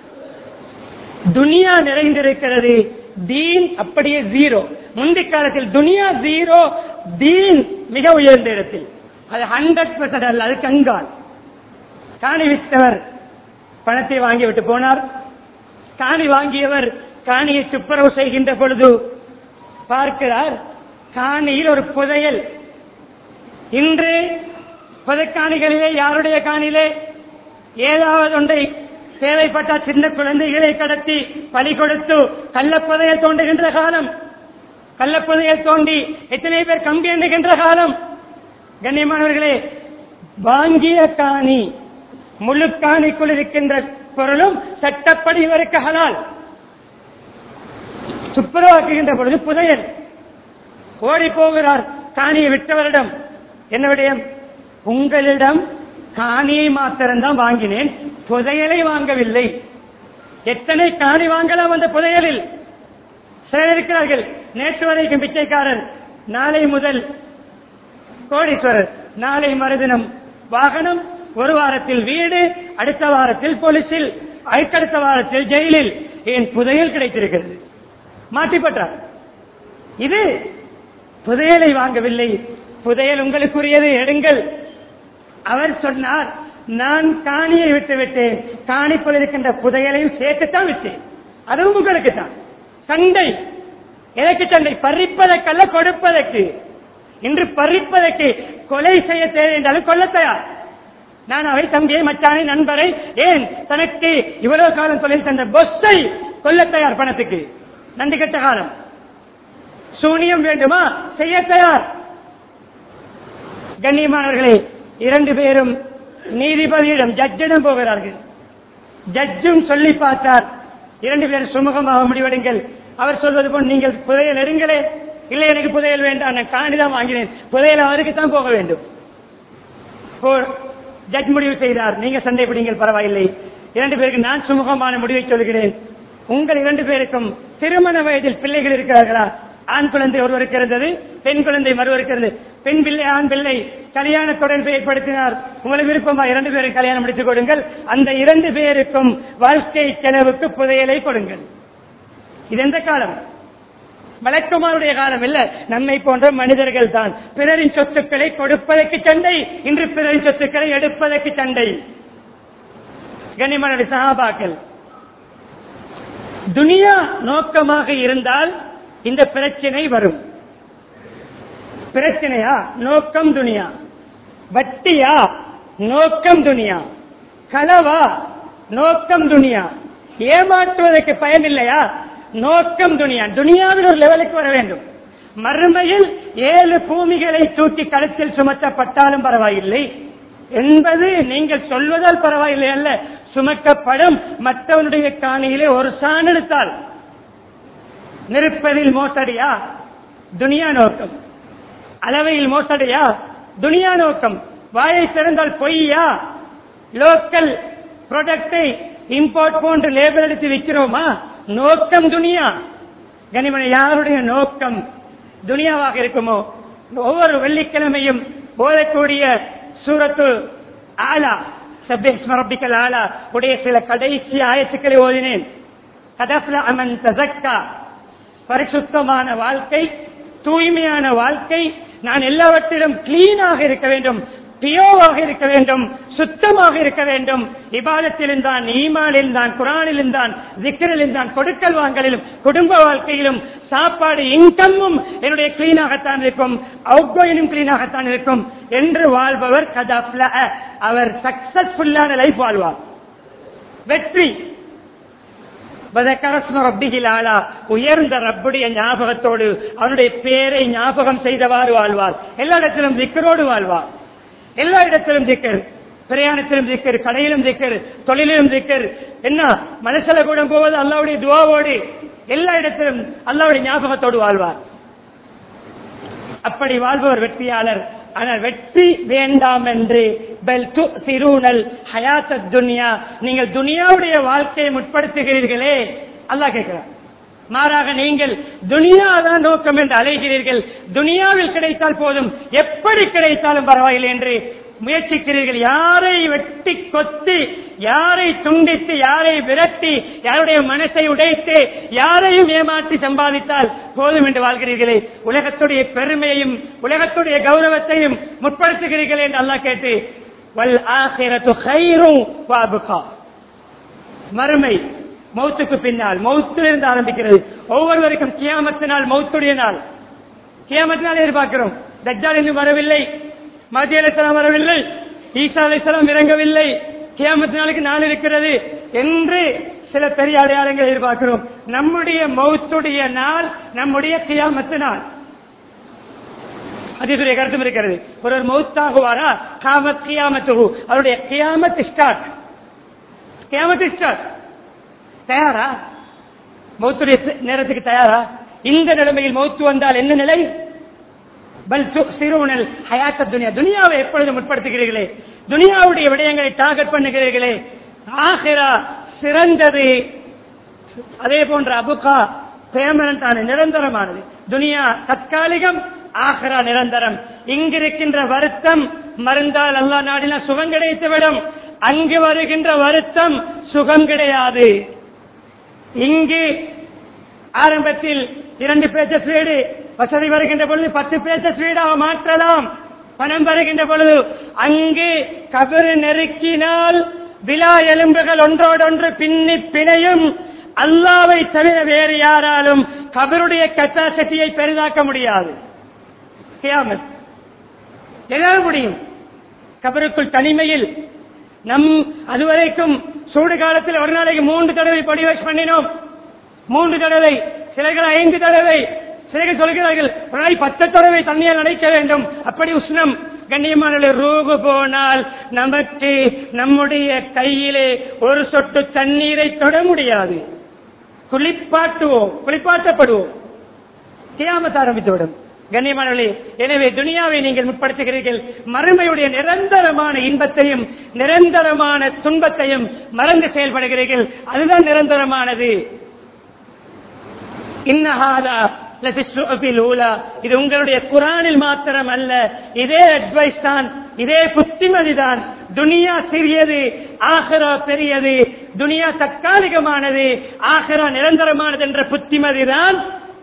துனியா நிறைந்திருக்கிறது தீன் அப்படியே ஜீரோ முந்தி காலத்தில் துனியா ஜீரோ தீன் மிக உயர்ந்த இடத்தில் அது ஹண்ட்ரட் பெர்சன்ட் அல்ல அது கங்கால் காணி விற்றவர் பணத்தை வாங்கிவிட்டு போனார் காணி வாங்கியவர் காணியை துப்புரவு செய்கின்ற பொழுது பார்க்கிறார் காணியில் ஒரு புதையல் இன்று புதைக்காணிகளிலே யாருடைய காணிலே ஏதாவது ஒன்றை தேவைப்பட்ட சின்ன குழந்தைகளை கடத்தி பலி கொடுத்து கள்ளப்புதையல் தோண்டுகின்ற காலம் கள்ளப்புதையல் தோண்டி எத்தனை பேர் கம்பி எண்ணுகின்ற காலம் கண்ணியமானவர்களே வாங்கிய காணி முழு காணிக்குள் இருக்கின்ற பொருளும் சட்டப்படி இவருக்கு ஹலால் துப்புரவாக்குகின்ற பொழுது புதையல் ஓடி போகிறார் காணியை விட்டவரிடம் என்ன விடயம் உங்களிடம் காணியை மாத்திரம்தான் வாங்கினேன் புதையலை வாங்கவில்லை எத்தனை காணி வாங்கலாம் அந்த புதையலில் சிலர் இருக்கிறார்கள் நேற்று வரைக்கும் பிச்சைக்காரர் நாளை முதல் கோடீஸ்வரர் நாளை மறுதினம் வாகனம் ஒரு வாரத்தில் வீடு அடுத்த வாரத்தில் போலீசில் அடுத்த வாரத்தில் ஜெயிலில் என் புதையல் கிடைத்திருக்கிறது மாட்டிப்பட்டார் இது புதையலை வாங்கவில்லை புதையல் உங்களுக்குரியது எடுங்கள் அவர் சொன்னார் நான் காணியை விட்டு விட்டேன் காணிக்குள் இருக்கின்ற புதையலையும் சேர்த்துத்தான் விட்டேன் அதுவும் உங்களுக்கு தான் சண்டை எனக்கு சண்டை பறிப்பதற்கல்ல கொடுப்பதற்கு இன்று பறிப்பதற்கு கொலை செய்ய தேவை என்றாலும் கொல்ல தயார் நான் அவை தம்பியை மச்சானை நண்பரை ஏன் தனக்கு இவ்வளவு காலம் தொழில் தந்த பொஸ்ஸை கொல்ல தயார் பணத்துக்கு நன்றி கெட்ட காலம் சூனியம் வேண்டுமா செய்ய தயார் கண்ணியமானவர்களே இரண்டு பேரும் நீதிபதியிடம் ஜட்ஜிடம் போகிறார்கள் ஜட்ஜும் சொல்லி பார்த்தார் இரண்டு பேரும் சுமூகமாக முடிவெடுங்கள் அவர் சொல்வது போல் நீங்கள் புதையல் எடுங்களே இல்லை எனக்கு புதையல் வேண்டாம் நான் காணிதான் வாங்கினேன் புதையல் அவருக்கு தான் போக வேண்டும் ஜட்ஜ் முடிவு செய்தார் நீங்க சண்டை பிடிங்கள் பரவாயில்லை இரண்டு பேருக்கு நான் சுமூகமான முடிவை சொல்கிறேன் உங்கள் இரண்டு பேருக்கும் திருமண வயதில் பிள்ளைகள் இருக்கிறார்களா ஆண் குழந்தை ஒருவருக்கு இருந்தது பெண் குழந்தை மறுவருக்கு இருந்தது பெண் பிள்ளை ஆண் பிள்ளை கல்யாண தொடர்பை ஏற்படுத்தினார் உங்களுக்கு விருப்பமா இரண்டு பேரும் கல்யாணம் முடித்துக் கொடுங்கள் அந்த இரண்டு பேருக்கும் வாழ்க்கை செலவுக்கு புதையலை கொடுங்கள் இது எந்த காலம் வழக்குமாருடைய காலம் இல்ல நம்மை போன்ற மனிதர்கள் தான் பிறரின் சொத்துக்களை கொடுப்பதற்கு சண்டை இன்று பிறரின் சொத்துக்களை எடுப்பதற்கு சண்டை கனிமன சகாபாக்கள் துனியா நோக்கமாக இருந்தால் இந்த பிரச்சனை வரும் பிரச்சனையா நோக்கம் துனியா வட்டியா நோக்கம் துனியா களவா நோக்கம் துனியா ஏமாற்றுவதற்கு பயன் இல்லையா நோக்கம் துனியா துனியாவில் ஒரு லெவலுக்கு வர வேண்டும் மறுமையில் ஏழு பூமிகளை தூக்கி கழுத்தில் சுமத்தப்பட்டாலும் பரவாயில்லை என்பது நீங்கள் சொல்வதால் பரவாயில்லை அல்ல சுமக்கப்படும் மற்றவனுடைய காணியிலே ஒரு சான் எடுத்தால் நிற்பதில் மோசடியா துனியா நோக்கம் அளவையில் மோசடியா துனியா நோக்கம் வாயை திறந்தால் பொய்யா லோக்கல் ப்ராடக்டை இம்போர்ட் போன்று லேபிள் எடுத்து விற்கிறோமா நோக்கம் துனியா கனிமணி யாருடைய நோக்கம் துனியாவாக இருக்குமோ ஒவ்வொரு வெள்ளிக்கிழமையும் போதக்கூடிய சூரத்து ஆலா சபிக்கல் ஆலா உடைய சில கடைசி ஆயத்துக்களை ஓதினேன் கதப்ல அமன் தசக்கா பரிசுத்தமான வாழ்க்கை தூய்மையான வாழ்க்கை நான் எல்லாவற்றிலும் கிளீனாக இருக்க வேண்டும் பியோவாக இருக்க வேண்டும் சுத்தமாக இருக்க வேண்டும் இபாதத்திலும் தான் ஈமானிலும் தான் குரானிலும் தான் திக்கரிலும் தான் கொடுக்கல் வாங்கலிலும் குடும்ப வாழ்க்கையிலும் சாப்பாடு இன்கமும் என்னுடைய கிளீனாகத்தான் இருக்கும் அவுட்கோயினும் கிளீனாகத்தான் இருக்கும் என்று வாழ்பவர் கதாப்ல அவர் சக்சஸ்ஃபுல்லான லைஃப் வாழ்வார் வெற்றி உயர்ந்த ரப்புடைய ஞாபகத்தோடு அவனுடைய பேரை ஞாபகம் செய்தவாறு வாழ்வார் எல்லா இடத்திலும் திக்கரோடு வாழ்வார் எல்லா இடத்திலும் திக்கர் பிரயாணத்திலும் திக்கர் கடையிலும் திக்கர் தொழிலிலும் திக்கர் என்ன மனசுல கூட போவது அல்லாவுடைய துவாவோடு எல்லா இடத்திலும் அல்லாவுடைய ஞாபகத்தோடு வாழ்வார் அப்படி வாழ்பவர் வெற்றியாளர் ஆனால் வெற்றி வேண்டாம் என்று சிறுநல் ஹயாத்த துனியா நீங்கள் துனியாவுடைய வாழ்க்கையை முற்படுத்துகிறீர்களே அல்லாஹ் கேட்கிறார் மாறாக நீங்கள் துனியாதான் நோக்கம் என்று அலைகிறீர்கள் துனியாவில் கிடைத்தால் போதும் எப்படி கிடைத்தாலும் பரவாயில்லை என்று முயற்சிக்கிறீர்கள் யாரை வெட்டி கொத்தி யாரை துண்டித்து யாரை விரட்டி யாருடைய மனசை உடைத்து யாரையும் ஏமாற்றி சம்பாதித்தால் போதும் என்று வாழ்கிறீர்களே உலகத்துடைய பெருமையையும் உலகத்துடைய கௌரவத்தையும் முற்படுத்துகிறீர்களே என்று அல்லா கேட்டு வல் ஆசிரத்து மறுமை மௌத்துக்கு பின்னால் மௌத்திலிருந்து ஆரம்பிக்கிறது ஒவ்வொருவருக்கும் கியாமத்தினால் மௌத்துடைய நாள் கியாமத்தினால் எதிர்பார்க்கிறோம் தஜ்ஜால் இன்னும் வரவில்லை மத்திய அலிஸ்லாம் வரவில்லை ஈசா அலிஸ்லாம் இறங்கவில்லை கியாமத்து நாளுக்கு நாள் இருக்கிறது என்று சில பெரிய அடையாளங்கள் எதிர்பார்க்கிறோம் நம்முடைய மௌத்துடைய நாள் நம்முடைய கியாமத்து நாள் அதிசுடைய கருத்தும் இருக்கிறது ஒருவர் மௌத்தாகுவாரா காமத் கியாமத்து அவருடைய கியாமத் ஸ்டார்ட் கியாமத் ஸ்டார்ட் தயாரா மௌத்துடைய நேரத்துக்கு தயாரா இந்த நிலைமையில் மௌத்து வந்தால் என்ன நிலை பல் சிறுவனல் ஹயாத்த துனியா துனியாவை எப்பொழுது முற்படுத்துகிறீர்களே துனியாவுடைய விடயங்களை டார்கெட் பண்ணுகிறீர்களே ஆகிரா சிறந்தது அதே போன்ற அபுகா பேமனத்தான நிரந்தரமானது துனியா தற்காலிகம் ஆகரா நிரந்தரம் இங்கிருக்கின்ற வருத்தம் மருந்தால் அல்லா நாடினா சுகம் கிடைத்துவிடும் அங்கு வருகின்ற வருத்தம் சுகம் கிடையாது இங்கு ஆரம்பத்தில் இரண்டு பேச்ச ஸ்வீடு வசதி வருகின்ற பொழுது பத்து பேச்ச ஸ்வீடாக மாற்றலாம் பணம் வருகின்ற பொழுது அங்கு கபரு நெருக்கினால் விழா எலும்புகள் ஒன்றோடொன்று பின்னி பிணையும் அல்லாவை தவிர வேறு யாராலும் கபருடைய கெப்பாசிட்டியை பெரிதாக்க முடியாது கியாமத் என்னால் முடியும் கபருக்குள் தனிமையில் நம் அதுவரைக்கும் சூடு காலத்தில் ஒரு நாளைக்கு மூன்று தடவை பொடி வாஷ் பண்ணினோம் மூன்று தடவை சிலர்கள் ஐந்து தடவை சிலர்கள் சொல்கிறார்கள் ஒரு நாளைக்கு பத்து தடவை தண்ணீர் நனைக்க வேண்டும் அப்படி உஷ்ணம் கண்ணியமான ரூகு போனால் நமக்கு நம்முடைய கையிலே ஒரு சொட்டு தண்ணீரை தொட முடியாது குளிப்பாட்டுவோம் குளிப்பாட்டப்படுவோம் கியாமத் ஆரம்பித்துவிடும் கண்ணியமானவர்களே எனவே துனியாவை நீங்கள் முற்படுத்துகிறீர்கள் மறுமையுடைய நிரந்தரமான இன்பத்தையும் நிரந்தரமான துன்பத்தையும் மறந்து செயல்படுகிறீர்கள் அதுதான் நிரந்தரமானது இன்னஹாதா இது உங்களுடைய குரானில் மாத்திரம் அல்ல இதே அட்வைஸ் தான் இதே புத்திமதி தான் துனியா சிறியது ஆகரா பெரியது துனியா தற்காலிகமானது ஆகரா நிரந்தரமானது என்ற புத்திமதி தான்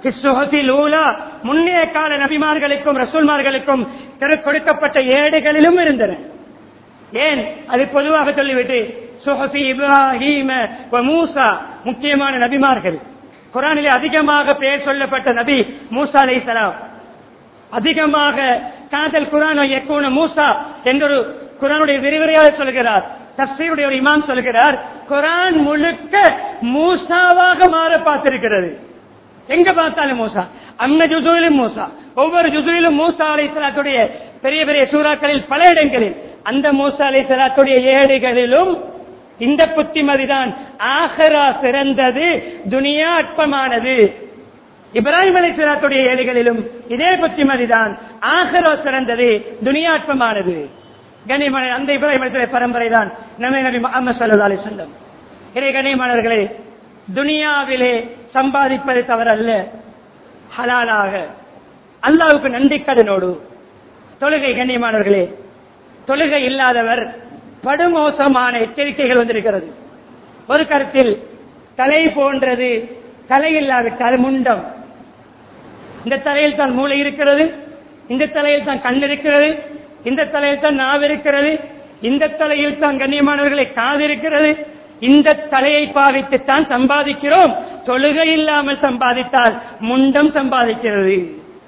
முன்னைய கால நபிமார்களுக்கும் ரசூல்மார்களுக்கும் கொடுக்கப்பட்ட ஏடுகளிலும் இருந்தன ஏன் அது பொதுவாக சொல்லிவிட்டு சுஹபி இப்ராஹிம மூசா முக்கியமான நபிமார்கள் குரானிலே அதிகமாக பெயர் சொல்லப்பட்ட நபி மூசா அலை சலாம் அதிகமாக காதல் குரான் எக்கூன மூசா என்றொரு குரானுடைய விரிவுரையாக சொல்கிறார் தஸ்ரீருடைய ஒரு இமாம் சொல்கிறார் குரான் முழுக்க மூசாவாக மாற பார்த்திருக்கிறது எங்க பார்த்தாலும் மூசா அந்த ஜுசுவிலும் மூசா ஒவ்வொரு ஜுசுவிலும் மூசா அலை சலாத்துடைய பெரிய பெரிய சூறாக்களில் பல இடங்களில் அந்த மூசா அலை சலாத்துடைய ஏடுகளிலும் இந்த புத்திமதிதான் ஆஹரா சிறந்தது துனியா அற்பமானது இப்ராஹிம் அலை சலாத்துடைய ஏடுகளிலும் இதே புத்திமதிதான் ஆஹரா சிறந்தது துனியா அற்பமானது கண்ணியமான அந்த இப்ராஹிம் அலை பரம்பரை தான் நம்ம நபி முகமது சல்லா அலி சொல்லம் இறை கண்ணியமானவர்களே துனியாவிலே சம்பாதிப்பது தவறல்ல ஹலாலாக அல்லாவுக்கு நன்றி கடனோடு தொழுகை கண்ணியமானவர்களே தொழுகை இல்லாதவர் படுமோசமான எச்சரிக்கைகள் வந்திருக்கிறது ஒரு கருத்தில் தலை போன்றது தலை இல்லாவிட்டால் முண்டம் இந்த தலையில் தான் மூளை இருக்கிறது இந்த தலையில் தான் கண் இருக்கிறது இந்த தலையில் தான் நாவு இருக்கிறது இந்த தலையில் தான் கண்ணியமானவர்களை காது இருக்கிறது இந்த தலையை பாவித்துத்தான் சம்பாதிக்கிறோம் தொழுகை இல்லாமல் சம்பாதித்தால் முண்டம் சம்பாதிக்கிறது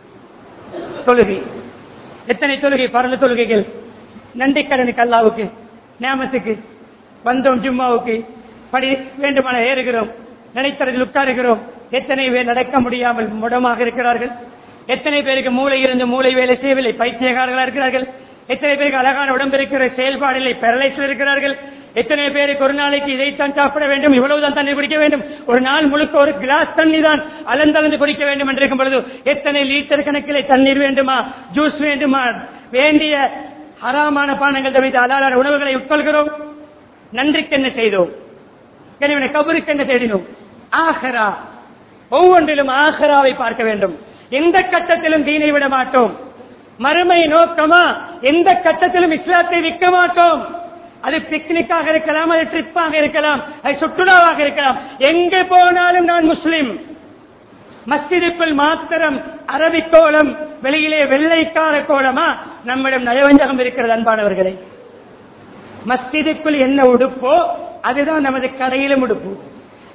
தொழுகை எத்தனை தொழுகை பரந்த தொழுகைகள் நன்றி கடனுக்கு அல்லாவுக்கு நேமத்துக்கு வந்தோம் ஜும்மாவுக்கு படி வேண்டுமான ஏறுகிறோம் நினைத்ததில் உட்காருகிறோம் எத்தனை பேர் நடக்க முடியாமல் முடமாக இருக்கிறார்கள் எத்தனை பேருக்கு மூளை இருந்து மூளை வேலை செய்யவில்லை பைத்தியக்காரர்களா இருக்கிறார்கள் எத்தனை பேருக்கு அழகான உடம்பு இருக்கிற செயல்பாடில்லை பெரலைசில் இருக்கிறார்கள் எத்தனை பேருக்கு ஒரு நாளைக்கு இதைத்தான் சாப்பிட வேண்டும் இவ்வளவுதான் தண்ணீர் குடிக்க வேண்டும் ஒரு நாள் முழுக்க ஒரு கிளாஸ் தண்ணி தான் அலந்தளந்து குடிக்க வேண்டும் என்று இருக்கும் பொழுது எத்தனை லிட்டர் கணக்கில் தண்ணீர் வேண்டுமா ஜூஸ் வேண்டுமா வேண்டிய ஹராமான பானங்கள் தவிர்த்து அலாலான உணவுகளை உட்கொள்கிறோம் நன்றிக்கு என்ன செய்தோம் எனவே கபருக்கு என்ன தேடினோம் ஆஹரா ஒவ்வொன்றிலும் ஆஹராவை பார்க்க வேண்டும் எந்த கட்டத்திலும் தீனை விட மாட்டோம் மறுமை நோக்கமா எந்த கட்டத்திலும் இஸ்லாத்தை விற்க மாட்டோம் அது பிக்னிக்காக இருக்கலாம் அது ட்ரிப்பாக இருக்கலாம் அது சுற்றுலாவாக இருக்கலாம் எங்கே போனாலும் நான் முஸ்லிம் மஸ்ஜிதுக்குள் மாத்திரம் அரபிக் கோலம் வெளியிலே வெள்ளைக்கார கோலமா நம்மிடம் நயவஞ்சகம் இருக்கிறது அன்பானவர்களே மஸ்ஜிதுக்குள் என்ன உடுப்போ அதுதான் நமது கடையிலும் உடுப்பு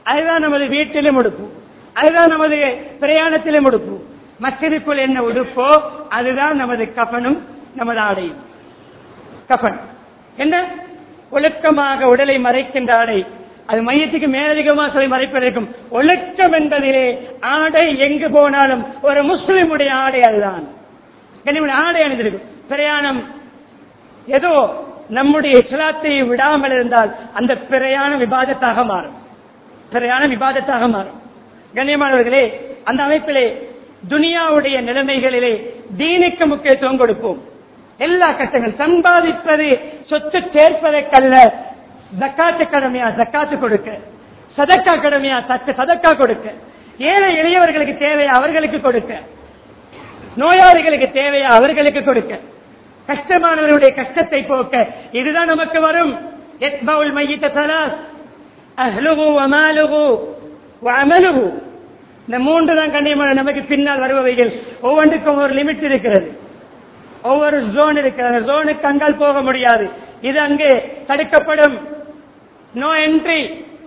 அதுதான் நமது வீட்டிலும் உடுப்பு அதுதான் நமது பிரயாணத்திலும் உடுப்பு மஸ்ஜிதுக்குள் என்ன உடுப்போ அதுதான் நமது கஃனும் நமது ஆடையும் கஃன் என்ன ஒழுக்கமாக உடலை மறைக்கின்ற ஆடை அது மையத்துக்கு மேலதிகமாக சொல்லி மறைப்பதற்கும் ஒழுக்கம் என்பதிலே ஆடை எங்கு போனாலும் ஒரு முஸ்லிமுடைய ஆடை அதுதான் கண்ணியமான ஆடை அணிந்திருக்கும் பிரயாணம் ஏதோ நம்முடைய இஸ்லாத்தை விடாமல் இருந்தால் அந்த பிரயாணம் விவாதத்தாக மாறும் பிரயாணம் விவாதத்தாக மாறும் கண்ணியமானவர்களே அந்த அமைப்பிலே துனியாவுடைய நிலைமைகளிலே தீனுக்கு முக்கியத்துவம் கொடுப்போம் எல்லா கட்டங்கள் சம்பாதிப்பது சொத்து சேர்ப்பதற்கல்ல ஜக்காத்து கடமையா ஜக்காத்து கொடுக்க சதக்கா கடமையா தக்க சதக்கா கொடுக்க ஏழை எளியவர்களுக்கு தேவையா அவர்களுக்கு கொடுக்க நோயாளிகளுக்கு தேவையா அவர்களுக்கு கொடுக்க கஷ்டமானவர்களுடைய கஷ்டத்தை போக்க இதுதான் நமக்கு வரும் எத்பவுல் மையித்த தலாஸ் அஹ்லுஹு வமாலுஹு வஅமலுஹு இந்த மூன்று தான் கண்ணியமான நமக்கு பின்னால் வருபவைகள் ஒவ்வொன்றுக்கும் ஒரு லிமிட் இருக்கிறது ஒவ்வொரு ஜோன் இருக்கிறது ஜோனுக்கு அங்கால் போக முடியாது இது அங்கே தடுக்கப்படும் நோ என்ட்ரி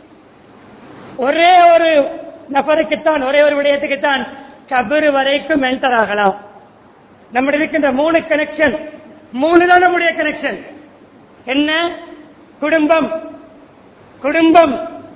ஒரே ஒரு நபருக்குத்தான் ஒரே ஒரு விடயத்துக்குத்தான் கபரு வரைக்கும் என்டர் ஆகலாம் நம்முடைய இருக்கின்ற மூணு கனெக்ஷன் மூணு தான் நம்முடைய கனெக்ஷன் என்ன குடும்பம் குடும்பம்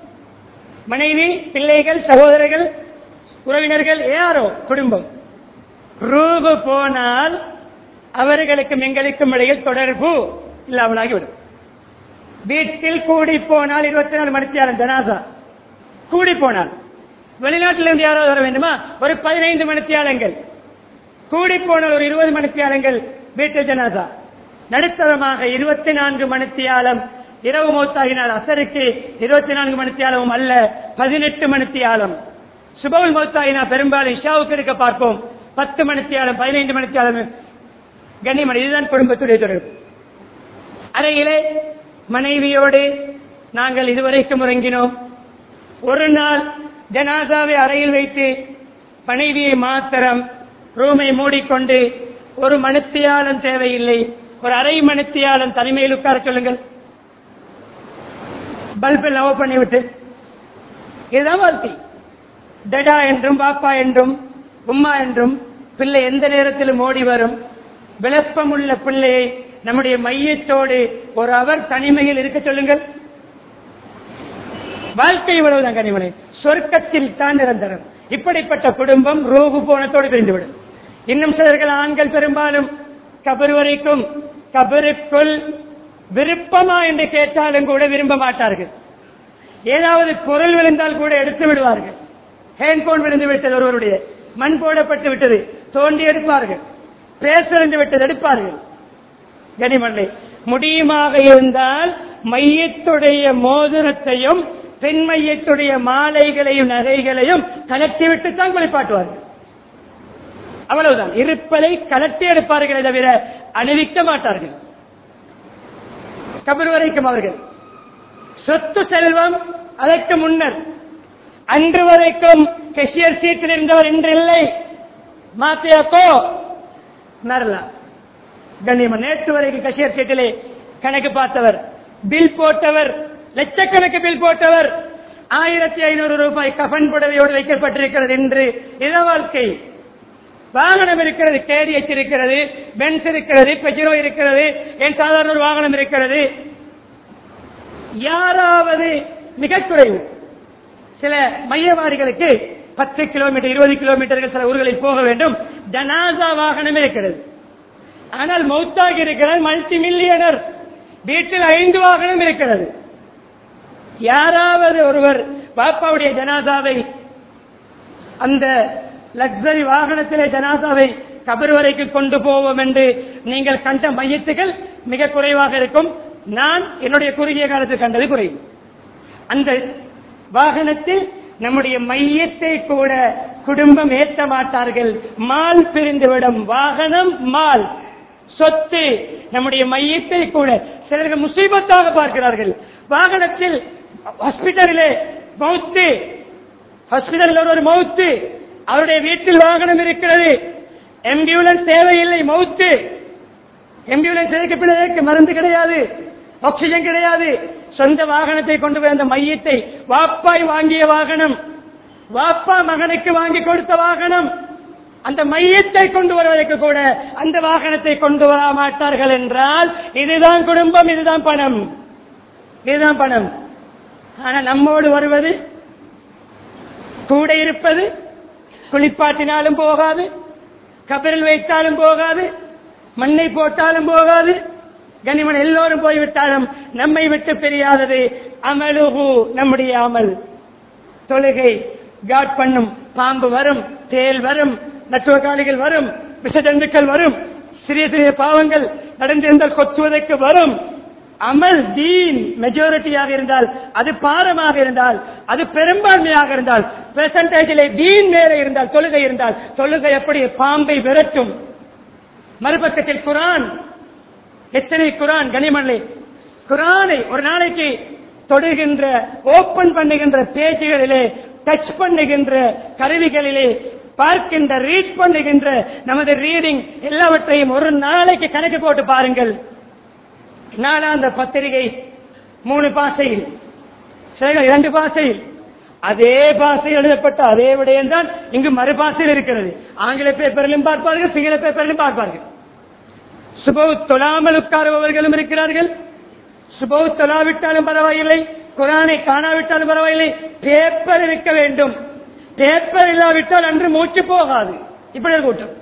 மனைவி பிள்ளைகள் சகோதரர்கள் உறவினர்கள் யாரோ குடும்பம் ரூபு போனால் அவர்களுக்கும் எங்களுக்கும் இடையில் தொடர்பு இல்லாமலாகிவிடும் வீட்டில் கூடி போனால் இருபத்தி நாலு மணித்தியாலம் ஜனாசா கூடி போனால் வெளிநாட்டில் இருந்து யாராவது வர வேண்டுமா ஒரு பதினைந்து மணித்தியாலங்கள் கூடி போனால் ஒரு இருபது மணித்தியாலங்கள் வீட்டு ஜனாசா நடுத்தரமாக இருபத்தி நான்கு மணித்தியாலம் இரவு மௌத்தாகினால் அசருக்கு இருபத்தி நான்கு மணித்தியாலமும் அல்ல பதினெட்டு மணித்தியாலம் சுபவுல் மௌத்தாகினா பெரும்பாலும் இஷாவுக்கு எடுக்க பார்ப்போம் பத்து மணித்தியாலம் பதினைந்து மணித்தியாலம் கண்ணியமணி இதுதான் குடும்பத்துடைய தொடர்பு அறையிலே மனைவியோடு நாங்கள் இதுவரைக்கும் உறங்கினோம் ஒரு நாள் ஜனாசாவை அறையில் வைத்து மனைவியை மாத்திரம் ரூமை மூடிக்கொண்டு ஒரு மணித்தியாலம் தேவையில்லை ஒரு அரை மணித்தியாலம் தனிமையில் உட்கார சொல்லுங்கள் பல்பை லவ் பண்ணிவிட்டு இதுதான் வாழ்க்கை டடா என்றும் பாப்பா என்றும் உம்மா என்றும் பிள்ளை எந்த நேரத்திலும் ஓடி வரும் விளப்பமுள்ள பிள்ளையை நம்முடைய மையத்தோடு ஒரு அவர் தனிமையில் இருக்க சொல்லுங்கள் வாழ்க்கை இவ்வளவுதான் கனிமனை சொர்க்கத்தில் தான் நிரந்தரம் இப்படிப்பட்ட குடும்பம் ரூபு போனத்தோடு பிரிந்துவிடும் இன்னும் சிலர்கள் ஆண்கள் பெரும்பாலும் கபர் வரைக்கும் கபருக்குள் விருப்பமா என்று கேட்டாலும் கூட விரும்ப மாட்டார்கள் ஏதாவது பொருள் விழுந்தால் கூட எடுத்து விடுவார்கள் ஹேண்ட்போன் விழுந்து விட்டது ஒருவருடைய மண் போடப்பட்டு விட்டது தோண்டி எடுப்பார்கள் பேசறிந்து விட்டது எடுப்பார்கள் கனிமல்லை முடியுமாக இருந்தால் மையத்துடைய மோதிரத்தையும் பெண் மையத்துடைய மாலைகளையும் நகைகளையும் கலட்டிவிட்டு தான் குளிப்பாட்டுவார்கள் அவ்வளவுதான் இருப்பதை கலட்டி எடுப்பார்களே தவிர அணிவிக்க மாட்டார்கள் கபர் வரைக்கும் அவர்கள் சொத்து செல்வம் அதற்கு முன்னர் அன்று வரைக்கும் கெஷியர் சீட்டில் இருந்தவர் என்று இல்லை மாத்தியாக்கோ நரலா கண்ணியமன் நேற்று வரைக்கும் கஷியர் சீட்டிலே கணக்கு பார்த்தவர் பில் போட்டவர் லட்சக்கணக்கு பில் போட்டவர் ஆயிரத்தி ஐநூறு ரூபாய் கஃன் புடவையோடு வைக்கப்பட்டிருக்கிறது என்று இத வாழ்க்கை வாகனம் இருக்கிறது கேடிஎச் இருக்கிறது பென்ஸ் இருக்கிறது பெஜிரோ இருக்கிறது என் சாதாரண ஒரு வாகனம் இருக்கிறது யாராவது மிக குறைவு சில மையவாதிகளுக்கு பத்து கிலோமீட்டர் இருபது கிலோமீட்டர்கள் சில ஊர்களில் போக வேண்டும் ஜனாசா வாகனம் இருக்கிறது ஆனால் மௌத்தாகி இருக்கிறது மல்டி மில்லியனர் வீட்டில் ஐந்து வாகனம் இருக்கிறது யாராவது ஒருவர் பாப்பாவுடைய ஜனாசாவை அந்த லக்ஸரி வாகனத்திலே ஜனாசாவை கபர் வரைக்கும் கொண்டு போவோம் என்று நீங்கள் கண்ட மையத்துகள் மிக குறைவாக இருக்கும் நான் என்னுடைய குறுகிய காலத்தில் கண்டது குறைவு அந்த வாகனத்தில் நம்முடைய மையத்தை கூட குடும்பம் ஏற்ற மாட்டார்கள் மால் பிரிந்துவிடும் வாகனம் மால் சொத்து நம்முடைய மையத்தை கூட சிலர்கள் முசீபத்தாக பார்க்கிறார்கள் வாகனத்தில் ஹாஸ்பிட்டலிலே மௌத்து ஹாஸ்பிட்டலில் ஒரு மௌத்து அவருடைய வீட்டில் வாகனம் இருக்கிறது எம்புலன்ஸ் தேவையில்லை மௌத்து எம்புலன்ஸ் எதுக்கு பிள்ளைக்கு மருந்து கிடையாது ஆக்சிஜன் கிடையாது சொந்த வாகனத்தை கொண்டு போய் அந்த மையத்தை வாப்பாய் வாங்கிய வாகனம் வாப்பா மகனுக்கு வாங்கி கொடுத்த வாகனம் அந்த மையத்தை கொண்டு வருவதற்கு கூட அந்த வாகனத்தை கொண்டு வர மாட்டார்கள் என்றால் இதுதான் குடும்பம் இதுதான் பணம் இதுதான் பணம் ஆனா நம்மோடு வருவது கூட இருப்பது குளிப்பாட்டினாலும் போகாது கபரில் வைத்தாலும் போகாது மண்ணை போட்டாலும் போகாது கனிமன் எல்லோரும் போய்விட்டாலும் நம்மை விட்டு பிரியாதது அமலுகு நம்முடைய அமல் தொழுகை காட் பண்ணும் பாம்பு வரும் தேல் வரும் நட்டுவக்காளிகள் வரும் விஷஜந்துக்கள் வரும் சிறிய சிறிய பாவங்கள் நடந்திருந்தால் கொத்துவதற்கு வரும் அமல் தீன் மெஜாரிட்டியாக இருந்தால் அது பாரமாக இருந்தால் அது பெரும்பான்மையாக இருந்தால் பெர்சன்டேஜிலே தீன் மேலே இருந்தால் தொழுகை இருந்தால் தொழுகை எப்படி பாம்பை விரட்டும் மறுபக்கத்தில் குரான் எத்தனை குரான் கனிமல்லை குரானை ஒரு நாளைக்கு தொடுகின்ற ஓபன் பண்ணுகின்ற பேஜுகளிலே டச் பண்ணுகின்ற கருவிகளிலே பார்க்கின்ற ரீட் பண்ணுகின்ற நமது ரீடிங் எல்லாவற்றையும் ஒரு நாளைக்கு கணக்கு போட்டு பாருங்கள் நாளாந்த பத்திரிகை மூணு பாசையில் சில இரண்டு பாசையில் அதே பாசையில் எழுதப்பட்ட அதே விடயம் தான் இங்கு மறுபாசையில் இருக்கிறது ஆங்கில பேப்பரிலும் பார்ப்பார்கள் சிங்கள பேப்பரிலும் பார்ப்பார்கள் சுபவு தொழாமல் உட்காருபவர்களும் இருக்கிறார்கள் சுபவு தொழாவிட்டாலும் பரவாயில்லை குரானை காணாவிட்டாலும் பரவாயில்லை பேப்பர் இருக்க வேண்டும் பேப்பர் இல்லாவிட்டால் அன்று மூச்சு போகாது இப்படி ஒரு கூட்டம்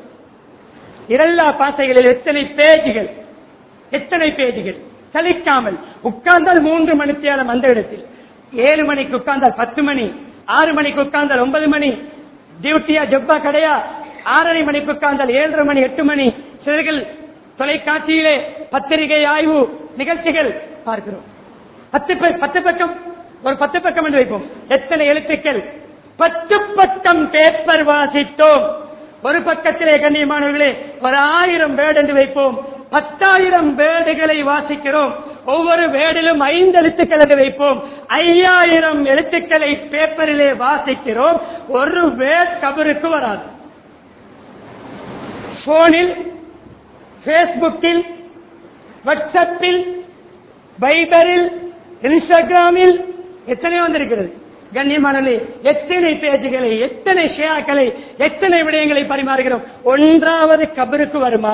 இரல்லா பாசைகளில் எத்தனை பேஜுகள் எத்தனை பேஜுகள் சலிக்காமல் உட்கார்ந்தால் மூன்று மணித்தியாலம் அந்த இடத்தில் ஏழு மணிக்கு உட்கார்ந்தால் பத்து மணி ஆறு மணிக்கு உட்கார்ந்தால் ஒன்பது மணி டியூட்டியா ஜப்பா கடையா ஆறரை மணிக்கு உட்கார்ந்தால் ஏழரை மணி எட்டு மணி சிலர்கள் தொலைக்காட்சியிலே பத்திரிகை ஆய்வு நிகழ்ச்சிகள் பார்க்கிறோம் பத்து பே- பத்து பக்கம் ஒரு பத்து பக்கம் என்று வைப்போம் எத்தனை எழுத்துக்கள் பத்து பக்கம் பேப்பர் வாசித்தோம் ஒரு பக்கத்திலே கண்ணியமானவர்களே ஒரு ஆயிரம் வேர்டு என்று வைப்போம் பத்தாயிரம் வேர்டுகளை வாசிக்கிறோம் ஒவ்வொரு வேர்டிலும் ஐந்து எழுத்துக்கள் என்று வைப்போம் ஐயாயிரம் எழுத்துக்களை பேப்பரிலே வாசிக்கிறோம் ஒரு வேர்ட் கபருக்கு வராது போனில் பேஸ்புக்கில் வாட்ஸ்அப்பில் பைபரில் இன்ஸ்டாகிராமில் எத்தனை வந்திருக்கிறது கண்ணியமானே எத்தனை பேஜுகளை எத்தனை ஷேக்களை எத்தனை விடயங்களை பரிமாறுகிறோம் ஒன்றாவது கபருக்கு வருமா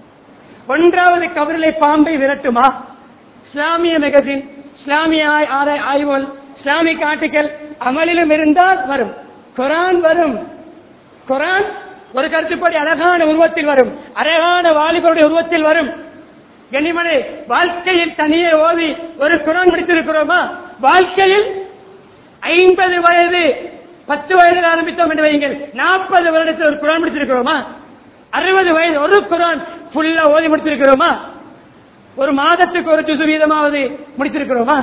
ஒன்றாவது கபரிலே பாம்பை விரட்டுமா இஸ்லாமிய மேகசின் இஸ்லாமிய ஆய்- ஆராய்- ஆய்வுகள் இஸ்லாமிக் ஆர்டிக்கல் அமலிலும் இருந்தால் வரும் குரான் வரும் குரான் ஒரு கருத்துப்படி அழகான உருவத்தில் வரும் அழகான வாலிபருடைய உருவத்தில் வரும் கண்ணிமணி வாழ்க்கையில் தனியே ஓதி ஒரு குரான் முடித்திருக்கிறோமா வாழ்க்கையில் ஐம்பது வயது பத்து வயதில் ஆரம்பித்தோம் என்று வையுங்கள் நாற்பது வருடத்தில் ஒரு குரான் முடித்திருக்கிறோமா அறுபது வயது ஒரு குரான் ஃபுல்லா ஓதி முடித்திருக்கிறோமா ஒரு மாதத்துக்கு ஒரு ஜுசு வீதமாவது முடித்திருக்கிறோமா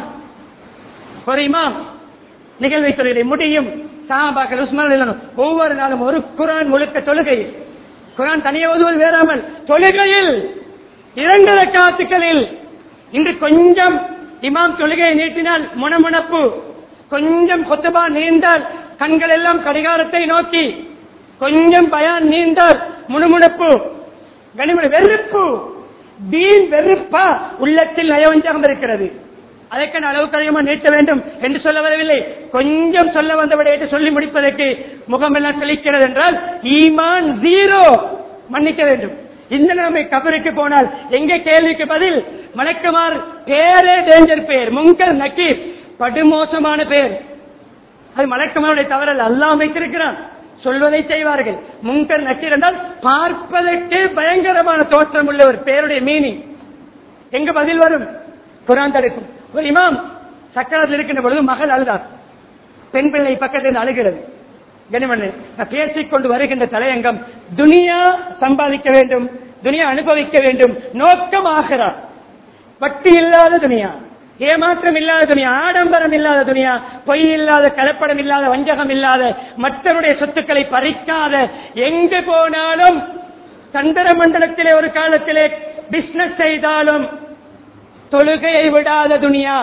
ஒரு இமாம் நிகழ்வை சொல்கிறேன் முடியும் சாபாக்கள் உஸ்மான் ரலியல்லாஹு அன்ஹு ஒவ்வொரு நாளும் ஒரு குரான் முழுக்க தொழுகையில் குரான் தனியே ஓதுவது வேறாமல் தொழுகையில் இரண்டு ரக்காத்துக்களில் இன்று கொஞ்சம் இமாம் தொழுகையை நீட்டினால் முணமுணப்பு கொஞ்சம் கொத்தபா நீண்டால் கண்கள் எல்லாம் கடிகாரத்தை நோக்கி கொஞ்சம் பயான் நீண்டால் முணுமுணுப்பு கனிமணி வெறுப்பு தீன் வெறுப்பா உள்ளத்தில் நயவஞ்சகம் இருக்கிறது அதற்கான அளவுக்கு அதிகமாக நீட்ட வேண்டும் என்று சொல்ல வரவில்லை கொஞ்சம் சொல்ல வந்த விடயத்தை சொல்லி முடிப்பதற்கு முகமெல்லாம் செழிக்கிறது என்றால் ஈமான் ஜீரோ மன்னிக்க வேண்டும் இந்த நிலைமை கபருக்கு போனால் எங்க கேள்விக்கு பதில் மலக்குமார் பேரே டேஞ்சர் பேர் முங்கர் நக்கீர் படுமோசமான பேர் அது மலக்குமாருடைய தவறல் அல்லாஹ் வைத்திருக்கிறான் சொல்வதை செய்வார்கள் முங்கர் நக்கீர் என்றால் பார்ப்பதற்கு பயங்கரமான தோற்றம் உள்ள ஒரு பேருடைய மீனிங் எங்க பதில் வரும் குரான் தடுக்கும் ஒரு இமாம் சக்கரத்தில் இருக்கின்ற பொழுது மகள் அழுதார் பெண் பிள்ளை பக்கத்தில் அழுகிறது கனிமண்ணு நான் பேசிக் கொண்டு வருகின்ற தலையங்கம் துனியா சம்பாதிக்க வேண்டும் துனியா அனுபவிக்க வேண்டும் நோக்கமாகிறார் வட்டி இல்லாத துனியா ஏமாற்றம் இல்லாத துனியா ஆடம்பரம் இல்லாத துனியா பொய் இல்லாத கலப்படம் இல்லாத வஞ்சகம் இல்லாத மற்றவருடைய சொத்துக்களை பறிக்காத எங்கு போனாலும் சந்திர மண்டலத்திலே ஒரு காலத்திலே பிசினஸ் செய்தாலும் தொழுகையை விடாத துனியா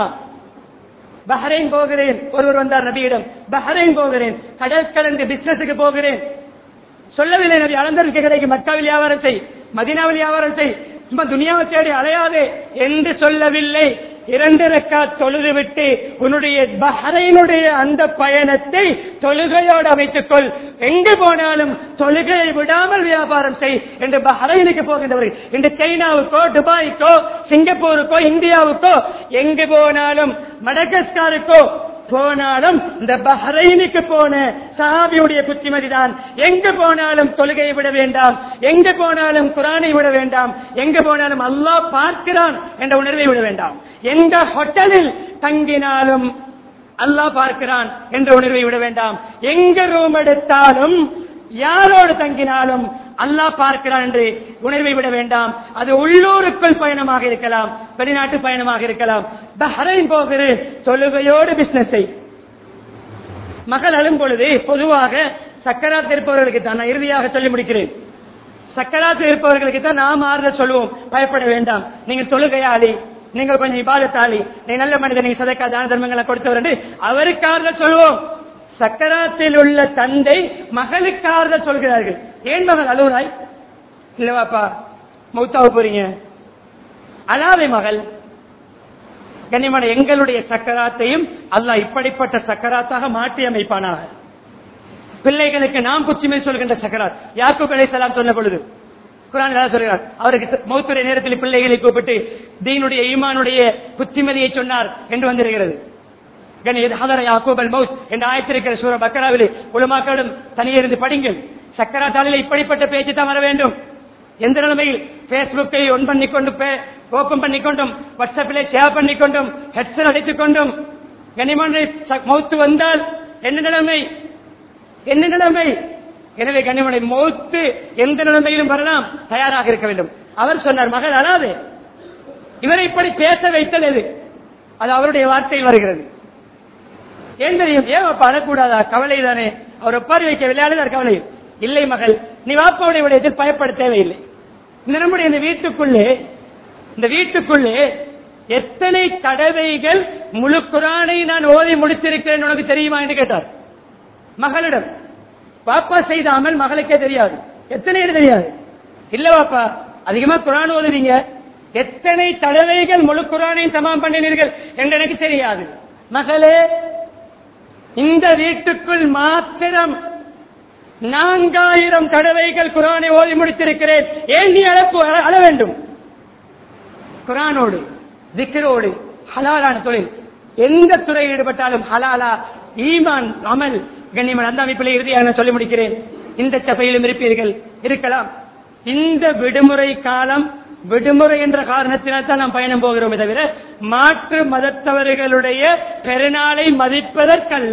பஹ்ரைன் போகிறேன் ஒருவர் வந்தார் நபியிடம் பஹ்ரைன் போகிறேன் கடல் கடந்து பிசினஸுக்கு போகிறேன் சொல்லவில்லை நபி அலந்தருக்கு கிடைக்கும் மக்காவில் வியாபாரம் செய் மதினாவில் வியாபாரம் செய் சும்மா துனியாவை தேடி அலையாதே என்று சொல்லவில்லை இரண்டு ரக்கா தொழுது விட்டு உன்னுடைய பஹரைனுடைய அந்த பயணத்தை தொழுகையோடு அமைத்துக் கொள் எங்கு போனாலும் தொழுகையை விடாமல் வியாபாரம் செய் என்று பஹரைனுக்கு போகின்றவர்கள் இன்று சைனாவுக்கோ துபாய்க்கோ சிங்கப்பூருக்கோ இந்தியாவுக்கோ எங்கு போனாலும் மடகஸ்காருக்கோ போனாலும் இந்த பஹ்ரைனுக்கு போன சஹாபியுடைய புத்திமதி தான் எங்கு போனாலும் தொழுகையை விட வேண்டாம் எங்கு போனாலும் குரானை விட வேண்டாம் எங்கு போனாலும் அல்லாஹ் பார்க்கிறான் என்ற உணர்வை விட வேண்டாம் எந்த ஹோட்டலில் தங்கினாலும் அல்லாஹ் பார்க்கிறான் என்ற உணர்வை விட வேண்டாம் எங்க ரூம் எடுத்தாலும் யாரோடு தங்கினாலும் அல்லாஹ் பார்க்கிறான் என்று உணர்வை விட வேண்டாம் அது உள்ளூருக்குள் பயணமாக இருக்கலாம் வெளிநாட்டு பயணமாக இருக்கலாம் பஹ்ரைன் போகிற தொழுகையோடு பிசினஸ் மகள் அழும் பொழுது பொதுவாக சக்கராத்து இருப்பவர்களுக்கு தான் நான் இறுதியாக சொல்லி முடிக்கிறேன் சக்கராத்து இருப்பவர்களுக்கு தான் நாம் ஆறுதல் சொல்லுவோம் பயப்பட வேண்டாம் நீங்கள் தொழுகையாளி நீங்கள் கொஞ்சம் இபாதத்தாளி நீ நல்ல மனிதன் நீங்க சதக்கா தான தர்மங்களை கொடுத்தவர் என்று அவருக்கு ஆறுதல் சொல்லுவோம் சக்கராத்தில் உள்ள தந்தை மகளுக்கு ஆறுதல் சொல்கிறார்கள் ஏன் மகள் அழுகுறாய் இல்லவாப்பா மௌத்தாவ போறீங்க அழாதை மகள் கண்ணியமான எங்களுடைய சக்கராத்தையும் அல்லாஹ் இப்படிப்பட்ட சக்கராத்தாக மாற்றி அமைப்பானாக பிள்ளைகளுக்கு நாம் புத்திமை சொல்கின்ற சக்கராத் யாக்கூப் அலைஹிஸ்ஸலாம் சொன்ன பொழுது குரான் சொல்கிறார் அவருக்கு மௌத்துடைய நேரத்தில் பிள்ளைகளை கூப்பிட்டு தீனுடைய ஈமானுடைய புத்திமதியை சொன்னார் என்று வந்திருக்கிறது என்ற ஆயத்திருக்கிற சூர பக்கராவிலே உலமாக்களிடம் தனியிருந்து படிங்கள் சக்கராத்தாளில் இப்படிப்பட்ட பேச்சு தான் வர வேண்டும் எந்த நிலைமையில் பேஸ்புக்கை ஒன் பண்ணிக்கொண்டு ஓபன் பண்ணிக்கொண்டும் வாட்ஸ்அப்பிலே ஷேர் பண்ணிக்கொண்டும் ஹெட்செட் அடித்துக் கொண்டும் கனிமனை மௌத்து வந்தால் என்ன நிலைமை என்ன நிலைமை எனவே கனிமனை மௌத்து எந்த நிலைமையிலும் வரலாம் தயாராக இருக்க வேண்டும் அவர் சொன்னார் மகள் அறாது இவரை இப்படி பேச வைத்தல் எது அது அவருடைய வார்த்தையில் வருகிறது ஏன் தெரியும் ஏன் அப்ப அழக்கூடாதா கவலை தானே அவர் ஒப்பாரி வைக்க விளையாடுதார் கவலை இல்லை மகள் நீ வாப்பாவுடைய விடயத்தில் பயப்பட தேவையில்லை இந்த நம்முடைய இந்த வீட்டுக்குள்ளே இந்த வீட்டுக்குள்ளே எத்தனை தடவைகள் முழு குரானை நான் ஓதி முடித்திருக்கிறேன் உனக்கு தெரியுமா என்று கேட்டார் மகளிடம் பாப்பா செய்த அமல் மகளுக்கே தெரியாது எத்தனை தெரியாது இல்ல பாப்பா அதிகமா குரான் ஓதுவீங்க எத்தனை தடவைகள் முழு குரானையும் சமம் பண்ணினீர்கள் என்று எனக்கு தெரியாது மகளே இந்த வீட்டுக்குள் மாத்திரம் நான்காயிரம் தடவைகள் குரானை ஓதி முடித்திருக்கிறேன் ஏன் நீ அழப்பு அழ வேண்டும் குரானோடு திக்கரோடு ஹலாலான தொழில் எந்த துறையில் ஈடுபட்டாலும் ஹலாலா ஈமான் அமல் கண்ணியமன் அந்த அமைப்பில் இறுதியாக நான் சொல்லி முடிக்கிறேன் இந்த சபையிலும் இருப்பீர்கள் இருக்கலாம் இந்த விடுமுறை காலம் விடுமுறை என்ற காரணத்தினால் தான் நாம் பயணம் போகிறோமே தவிர மாற்று மதத்தவர்களுடைய பெருநாளை மதிப்பதற்கல்ல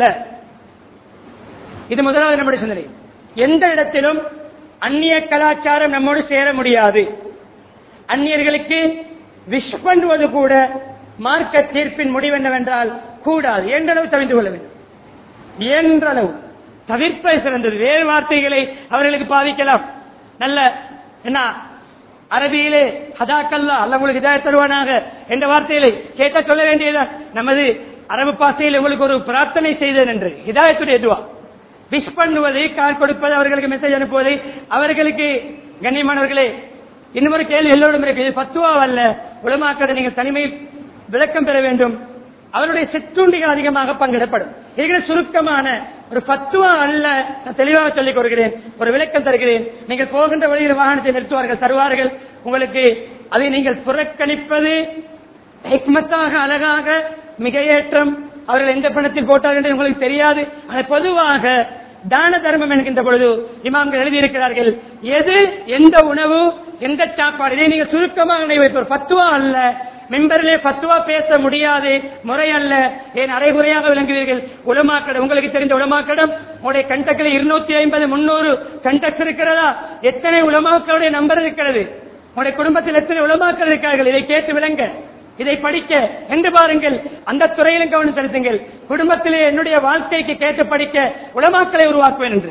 இது முதலாவது நம்முடைய சிந்தனை எந்த இடத்திலும் அந்நிய கலாச்சாரம் நம்மோடு சேர முடியாது அந்நியர்களுக்கு விஷ் பண்ணுவது கூட மார்க்க தீர்ப்பின் முடிவு என்னவென்றால் கூடாது என்றளவு தவிர்த்து கொள்ள வேண்டும் என்றளவு தவிர்ப்பது சிறந்தது வேறு வார்த்தைகளை அவர்களுக்கு பாதிக்கலாம் நல்ல என்ன அரபியிலே ஹதாக்கல்லா அல்ல உங்களுக்கு இதாய தருவானாக என்ற வார்த்தைகளை கேட்க சொல்ல வேண்டியதுதான் நமது அரபு பாசையில் உங்களுக்கு ஒரு பிரார்த்தனை செய்தேன் என்று ஹிதாயத்துடைய துவா விஷ் பண்ணுவதை கால் கொடுப்பது அவர்களுக்கு மெசேஜ் அனுப்புவதை அவர்களுக்கு கண்ணியமானவர்களே இன்னொரு கேள்வி எல்லோரும் இருக்கு இது பத்துவா அல்ல உலமாக்கட நீங்கள் தனிமையில் விளக்கம் பெற வேண்டும் அவருடைய சிற்றுண்டிகள் அதிகமாக பங்கிடப்படும் இதுகளை சுருக்கமான ஒரு பத்துவா அல்ல நான் தெளிவாக சொல்லிக் கொடுக்கிறேன் ஒரு விளக்கம் தருகிறேன் நீங்கள் போகின்ற வழியில் வாகனத்தை நிறுத்துவார்கள் தருவார்கள் உங்களுக்கு அதை நீங்கள் புறக்கணிப்பது ஹிக்மத்தாக அழகாக மிக ஏற்றம் அவர்கள் எந்த பணத்தில் போட்டார்கள் என்று உங்களுக்கு தெரியாது ஆனால் பொதுவாக தான தர்மம் என்கின்ற பொழுது இமாம்கள் எழுதியிருக்கிறார்கள் எது எந்த உணவு எந்த சாப்பாடு இதை நீங்கள் சுருக்கமாக நினைவைப்போர் பத்துவா அல்ல மெம்பரிலே பத்துவா பேச முடியாது முறை அல்ல ஏன் அரைகுறையாக விளங்குவீர்கள் உலமாக்கடம் உங்களுக்கு தெரிந்த உலமாக்கடம் உங்களுடைய கண்டக்டில் இருநூத்தி ஐம்பது முன்னூறு கண்டக்ட் இருக்கிறதா எத்தனை உலமாக்களுடைய நம்பர் இருக்கிறது உங்களுடைய குடும்பத்தில் எத்தனை உலமாக்கள் இருக்கிறார்கள் இதை கேட்டு விளங்க இதை படிக்க என்று பாருங்கள் அந்த துறையிலும் கவனம் செலுத்துங்கள் குடும்பத்திலே என்னுடைய வாழ்க்கைக்கு கேட்டு படிக்க உலமாக்களை உருவாக்குவேன் என்று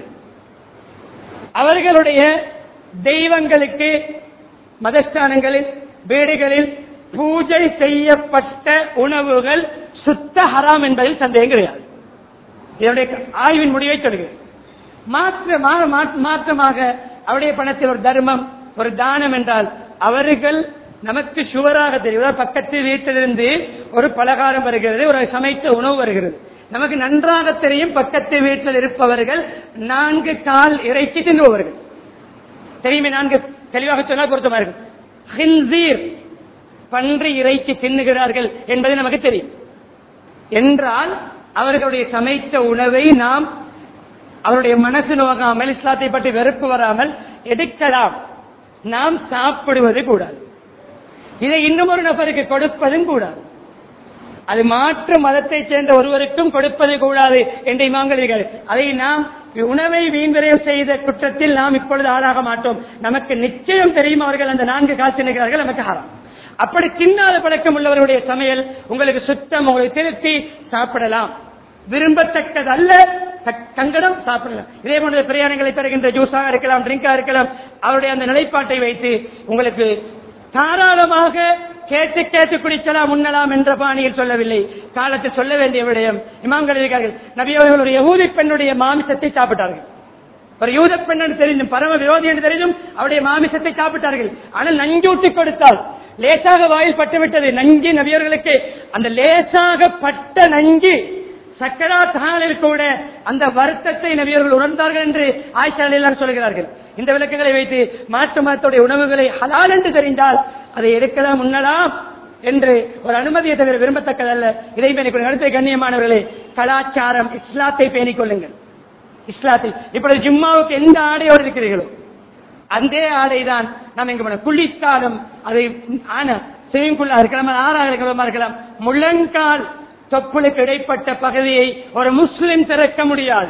அவர்களுடைய தெய்வங்களுக்கு மதஸ்தானங்களில் வீடுகளில் பூஜை செய்யப்பட்ட உணவுகள் சுத்த ஹராம் என்பதில் சந்தேகம் கிடையாது இதனுடைய ஆய்வின் முடிவை சொல்கிறேன் மாற்றமாக மாற்றமாக அவருடைய பணத்தில் ஒரு தர்மம் ஒரு தானம் என்றால் அவர்கள் நமக்கு சுவராக தெரியும் பக்கத்து வீட்டிலிருந்து ஒரு பலகாரம் வருகிறது ஒரு சமைத்த உணவு வருகிறது நமக்கு நன்றாக தெரியும் பக்கத்து வீட்டில் இருப்பவர்கள் நான்கு கால் இறைச்சி தின்னுபவர்கள் தெரியுமே நான்கு தெளிவாக சொன்னால் பொருத்தமா இருக்கும் ஹின்சீர் பன்றி இறைச்சி தின்னுகிறார்கள் என்பது நமக்கு தெரியும் என்றால் அவர்களுடைய சமைத்த உணவை நாம் அவருடைய மனசு நோகாமல் இஸ்லாத்தை பற்றி வெறுப்பு வராமல் எடுக்கலாம் நாம் சாப்பிடுவது கூடாது இதை இன்னும் ஒரு நபருக்கு கொடுப்பதும் கூடாது அது மாற்று மதத்தை சேர்ந்த ஒருவருக்கும் கொடுப்பது கூடாது என்று இமாங்கள் அதை நாம் உணவை வீண்விரயம் செய்த குற்றத்தில் நாம் இப்பொழுது ஆளாக மாட்டோம் நமக்கு நிச்சயம் தெரியும் அவர்கள் அந்த நான்கு காசு நிற்கிறார்கள் நமக்கு ஆறாம் அப்படி தின்னாத பழக்கம் உள்ளவருடைய சமையல் உங்களுக்கு சுத்தம் உங்களுக்கு திருத்தி சாப்பிடலாம் விரும்பத்தக்கது அல்ல கங்கடம் சாப்பிடலாம் இதே போன்ற பிரயாணங்களை பெறுகின்ற ஜூஸாக இருக்கலாம் ட்ரிங்கா இருக்கலாம் அவருடைய அந்த நிலைப்பாட்டை வைத்து உங்களுக்கு தாராளமாக கேட்டு கேட்டு குடிக்கலாம் உண்ணலாம் என்ற பாணியில் சொல்லவில்லை காலத்தில் சொல்ல வேண்டிய விடயம் இமாம்கள் இருக்கிறார்கள் நபி அவர்கள் ஒரு யகூதி பெண்ணுடைய மாமிசத்தை சாப்பிட்டார்கள் ஒரு யூத பெண் என்று தெரிந்தும் பரம விரோதி என்று தெரிந்தும் அவருடைய மாமிசத்தை சாப்பிட்டார்கள் ஆனால் நஞ்சூட்டி கொடுத்தால் லேசாக வாயில் பட்டுவிட்டது நஞ்சு நபியவர்களுக்கு அந்த லேசாக பட்ட நஞ்சு சக்கரா தாளில் கூட அந்த வருத்தத்தை நபியர்கள் உணர்ந்தார்கள் என்று ஆய்ச்சி எல்லாரும் சொல்கிறார்கள் இந்த விளக்கங்களை வைத்து மாற்று மதத்துடைய உணவுகளை ஹலால் என்று தெரிந்தால் அதை எடுக்கலாம் உண்ணலாம் என்று ஒரு அனுமதியை தவிர விரும்பத்தக்கதல்ல இதை பேணிக்கொள்ளுங்கள் அடுத்த கண்ணியமானவர்களே கலாச்சாரம் இஸ்லாத்தை பேணிக் கொள்ளுங்கள் இஸ்லாத்தை இப்பொழுது ஜிம்மாவுக்கு எந்த ஆடையோடு இருக்கிறீர்களோ அந்த ஆடை தான் நாம் எங்க குளித்தாலும் அதை ஆன ஸ்விமிங்குள்ளா இருக்கலாம் ஆறாக இருக்கலாம் இருக்கலாம் முழங்கால் தொப்புளுக்கு இடைப்பட்ட பகுதியை ஒரு முஸ்லிம் திறக்க முடியாது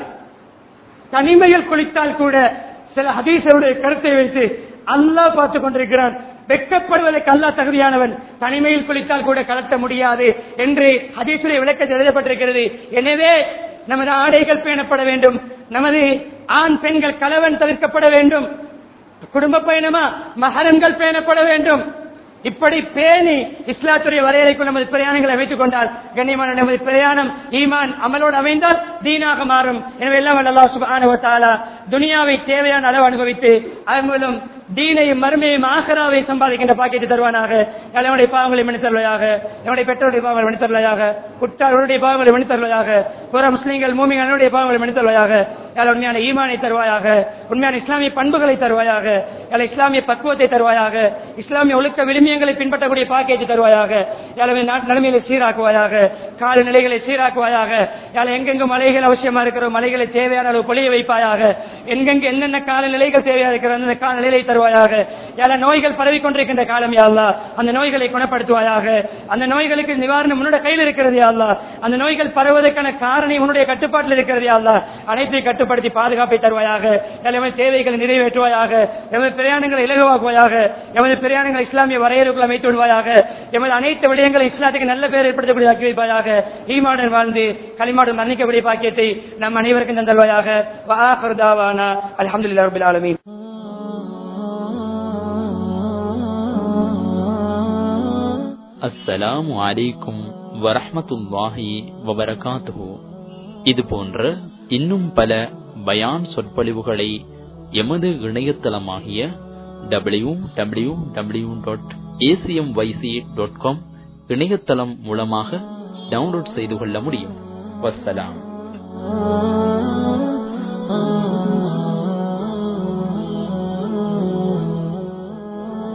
தனிமையில் குளித்தால் கூட சில ஹதீசருடைய கருத்தை வைத்து அல்லாஹ் பார்த்துக் கொண்டிருக்கிறான் வெட்கப்படுவதற்கு அல்லா தகுதியானவன் தனிமையில் குளித்தால் கூட கலட்ட முடியாது என்று ஹதீசுடைய விளக்கத்தில் எழுதப்பட்டிருக்கிறது எனவே நமது ஆடைகள் பேணப்பட வேண்டும் நமது ஆண் பெண்கள் கலவன் தவிர்க்கப்பட வேண்டும் குடும்ப பயணமா மகரங்கள் பேணப்பட வேண்டும் இப்படி பேணி இஸ்லாத்துடைய வரையறைக்குள் நமது பிரயாணங்களை அமைத்துக் கொண்டால் கண்ணியமான நமது பிரயாணம் ஈமான் அமலோடு அமைந்தால் தீனாக மாறும் எனவே எல்லாம் அல்லா சுபானுவத்தாலா துனியாவை தேவையான அளவு அனுபவித்து அதன் மூலம் தீனையும் மறுமையும் ஆகராவை சம்பாதிக்கின்ற பாக்கியத்தை தருவானாக நம்முடைய பாவங்களை மன்னித்தருளையாக நம்முடைய பெற்றோருடைய பாவங்களை மன்னித்தருளையாக குற்றார்களுடைய பாவங்களை மன்னித்தருளையாக புற முஸ்லீம்கள் மூமிகளுடைய பாவங்களை மன்னித்தருளையாக யாழ் உண்மையான ஈமானை தருவாயாக உண்மையான இஸ்லாமிய பண்புகளை தருவாயாக யாழ் இஸ்லாமிய பக்குவத்தை தருவாயாக இஸ்லாமிய ஒழுக்க விளிமியங்களை பின்பற்றக்கூடிய பாக்கியத்தை தருவாயாக யாழ் நாட்டு நிலைமைகளை சீராக்குவாயாக கால நிலைகளை சீராக்குவாயாக யாழ் எங்கெங்கு மலைகள் அவசியமா இருக்கிற மலைகளை தேவையான அளவு பொழிய வைப்பாயாக எங்கெங்கு என்னென்ன காலநிலைகள் தேவையா இருக்கிற அந்த காலநிலை தருவாயாக யார நோய்கள் பரவி கொண்டிருக்கின்ற காலம் யாழ்லா அந்த நோய்களை குணப்படுத்துவாயாக அந்த நோய்களுக்கு நிவாரணம் உன்னுடைய கையில் இருக்கிறது யாழ்லா அந்த நோய்கள் பரவுவதற்கான காரணம் உன்னுடைய கட்டுப்பாட்டில் இருக்கிறது யாழ்லா அனைத்தையும் கட்டுப்படுத்தி பாதுகாப்பை தருவாயாக எமது தேவைகளை நிறைவேற்றுவாயாக எமது பிரயாணங்களை இலகுவாக்குவாயாக எமது பிரயாணங்களை இஸ்லாமிய வரையறுக்குள் அமைத்து விடுவாயாக எமது அனைத்து விடயங்களை இஸ்லாத்துக்கு நல்ல பேர் ஏற்படுத்தக்கூடிய ஆக்கி வைப்பாயாக ஈமாடன் வாழ்ந்து களிமாடன் மன்னிக்கக்கூடிய பாக்கியத்தை நம் அனைவருக்கும் தந்தல்வாயாக அலமதுல்லா ரபுல் ஆலமீன் அஸ்ஸலாமு அலைக்கும் வரஹ்மத்துல்லாஹி வபரகாத்துஹு இது போன்ற இன்னும் பல பயான் சொற்பொழிவுகளை எமது இணையதளமாகிய W W W dot ACM YC dot com இணையதளம் மூலமாக டவுன்லோட் செய்து கொள்ள முடியும் வசலாம்